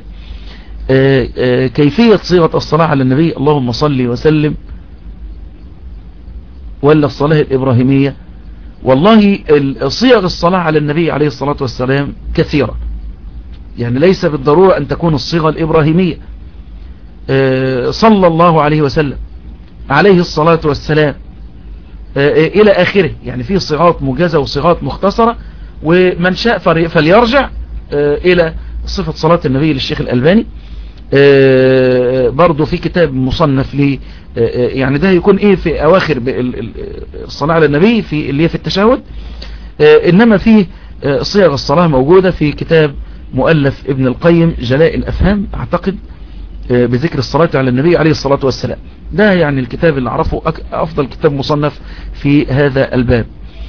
كيفية صيغة الصلاة على النبي اللهم صل وسلم ولا الصلاة الإبراهيمية والله صيغ الصلاة على النبي عليه الصلاة والسلام كثيرة يعني ليس بالضرورة أن تكون الصيغة الإبراهيمية صلى الله عليه وسلم عليه الصلاة والسلام إلى آخره يعني في صيغات موجزة وصيغات مختصرة ومن شاء فليرجع إلى صفة صلاة النبي للشيخ الألباني برضو في كتاب مصنف لي يعني ده يكون ايه في اواخر الصلاة على النبي في اللي هي في التشهد انما في صيغ الصلاة موجودة في كتاب مؤلف ابن القيم جلاء الافهام اعتقد بذكر الصلاة على النبي عليه الصلاة والسلام ده يعني الكتاب اللي اعرفه افضل كتاب مصنف في هذا الباب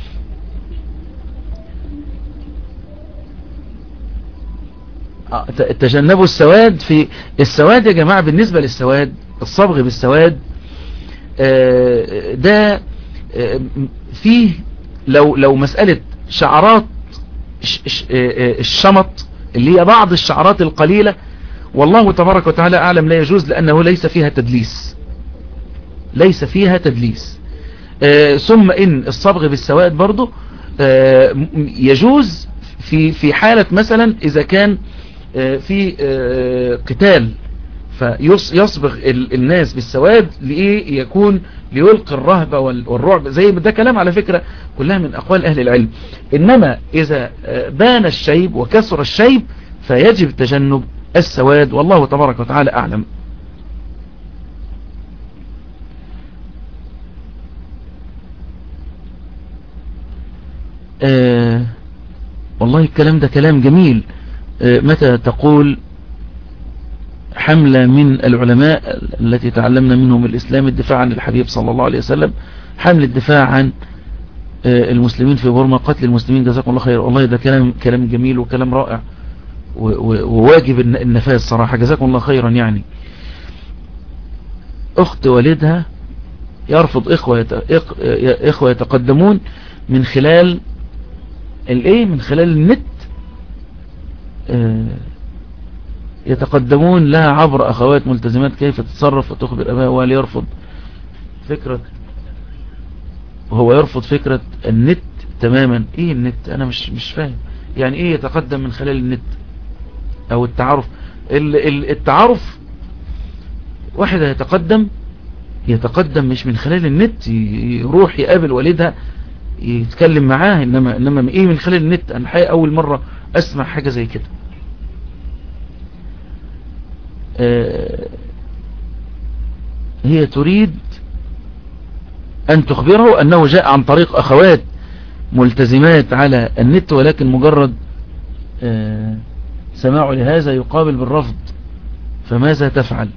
تجنبوا السواد في السواد يا جماعة بالنسبة للسواد الصبغ بالسواد ده فيه لو لو مسألة شعرات الشمط اللي هي بعض الشعرات القليلة والله تبارك وتعالى أعلم لا يجوز لأنه ليس فيها تدليس ليس فيها تدليس ثم إن الصبغ بالسواد برضه يجوز في في حالة مثلا إذا كان في قتال فيصبغ الناس بالسواد لإيه يكون ليلقي الرهبة والرعب زي ده كلام على فكرة كلها من أقوال أهل العلم إنما إذا بان الشيب وكسر الشيب فيجب تجنب السواد والله تبارك وتعالى أعلم آه والله الكلام ده كلام جميل آه متى تقول حملة من العلماء التي تعلمنا منهم الإسلام الدفاع عن الحبيب صلى الله عليه وسلم حمل الدفاع عن آه المسلمين في بورما قتل المسلمين جزاكم الله خير والله ده كلام كلام جميل وكلام رائع وواجب النفاذ صراحة جزاكم الله خيرا يعني أخت والدها يرفض إخوة, إخوة يتقدمون من خلال الايه من خلال النت يتقدمون لها عبر اخوات ملتزمات كيف تتصرف وتخبر اباها وهل يرفض فكرة وهو يرفض فكرة النت تماما ايه النت انا مش مش فاهم يعني ايه يتقدم من خلال النت او التعارف التعارف واحد يتقدم يتقدم مش من خلال النت يروح يقابل والدها يتكلم معاه انما انما ايه من خلال النت انا حقيقة اول مرة اسمع حاجة زي كده آه هي تريد ان تخبره انه جاء عن طريق اخوات ملتزمات على النت ولكن مجرد آه سماعه لهذا يقابل بالرفض فماذا تفعل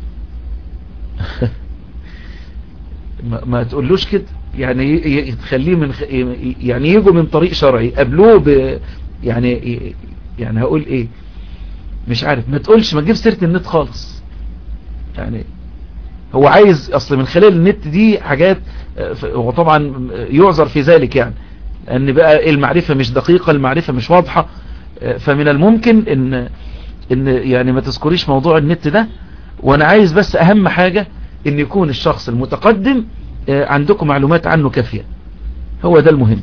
ما تقولوش كده يعني تخليه من يعني يجوا من طريق شرعي قبلوه ب يعني يعني هقول ايه مش عارف ما تقولش ما تجيب سيره النت خالص يعني هو عايز اصل من خلال النت دي حاجات هو طبعا يعذر في ذلك يعني لان بقى المعرفة مش دقيقة المعرفة مش واضحة فمن الممكن ان ان يعني ما تذكريش موضوع النت ده وانا عايز بس اهم حاجة ان يكون الشخص المتقدم عندكم معلومات عنه كافية هو ده المهم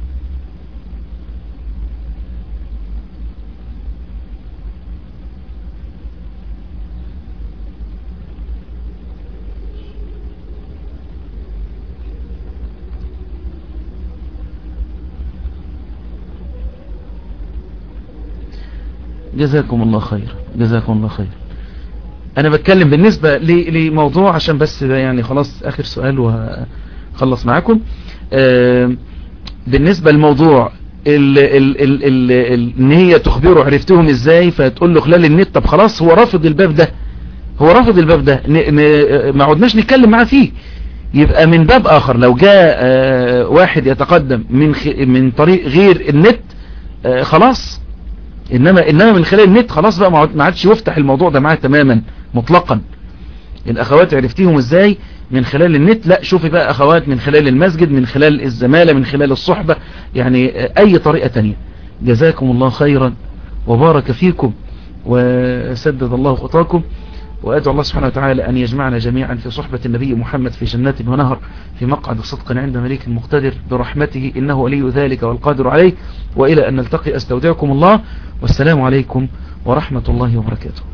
جزاكم الله خير جزاكم الله خير انا بتكلم بالنسبة لموضوع عشان بس يعني خلاص اخر سؤال وهخلص معاكم بالنسبة للموضوع ال ال ال ال ال ان هي تخبره عرفتهم ازاي فتقول له خلال النت طب خلاص هو رافض الباب ده هو رافض الباب ده ما عدناش نتكلم معاه فيه يبقى من باب اخر لو جاء واحد يتقدم من من طريق غير النت خلاص انما انما من خلال النت خلاص بقى ما عادش يفتح الموضوع ده معاه تماما مطلقا الاخوات عرفتيهم ازاي من خلال النت لا شوفي بقى اخوات من خلال المسجد من خلال الزمالة من خلال الصحبة يعني اي طريقة تانية جزاكم الله خيرا وبارك فيكم وسدد الله خطاكم وأدعو الله سبحانه وتعالى أن يجمعنا جميعا في صحبة النبي محمد في جنات ونهر في مقعد صدق عند مليك مقتدر برحمته إنه ولي ذلك والقادر عليه وإلى أن نلتقي أستودعكم الله والسلام عليكم ورحمة الله وبركاته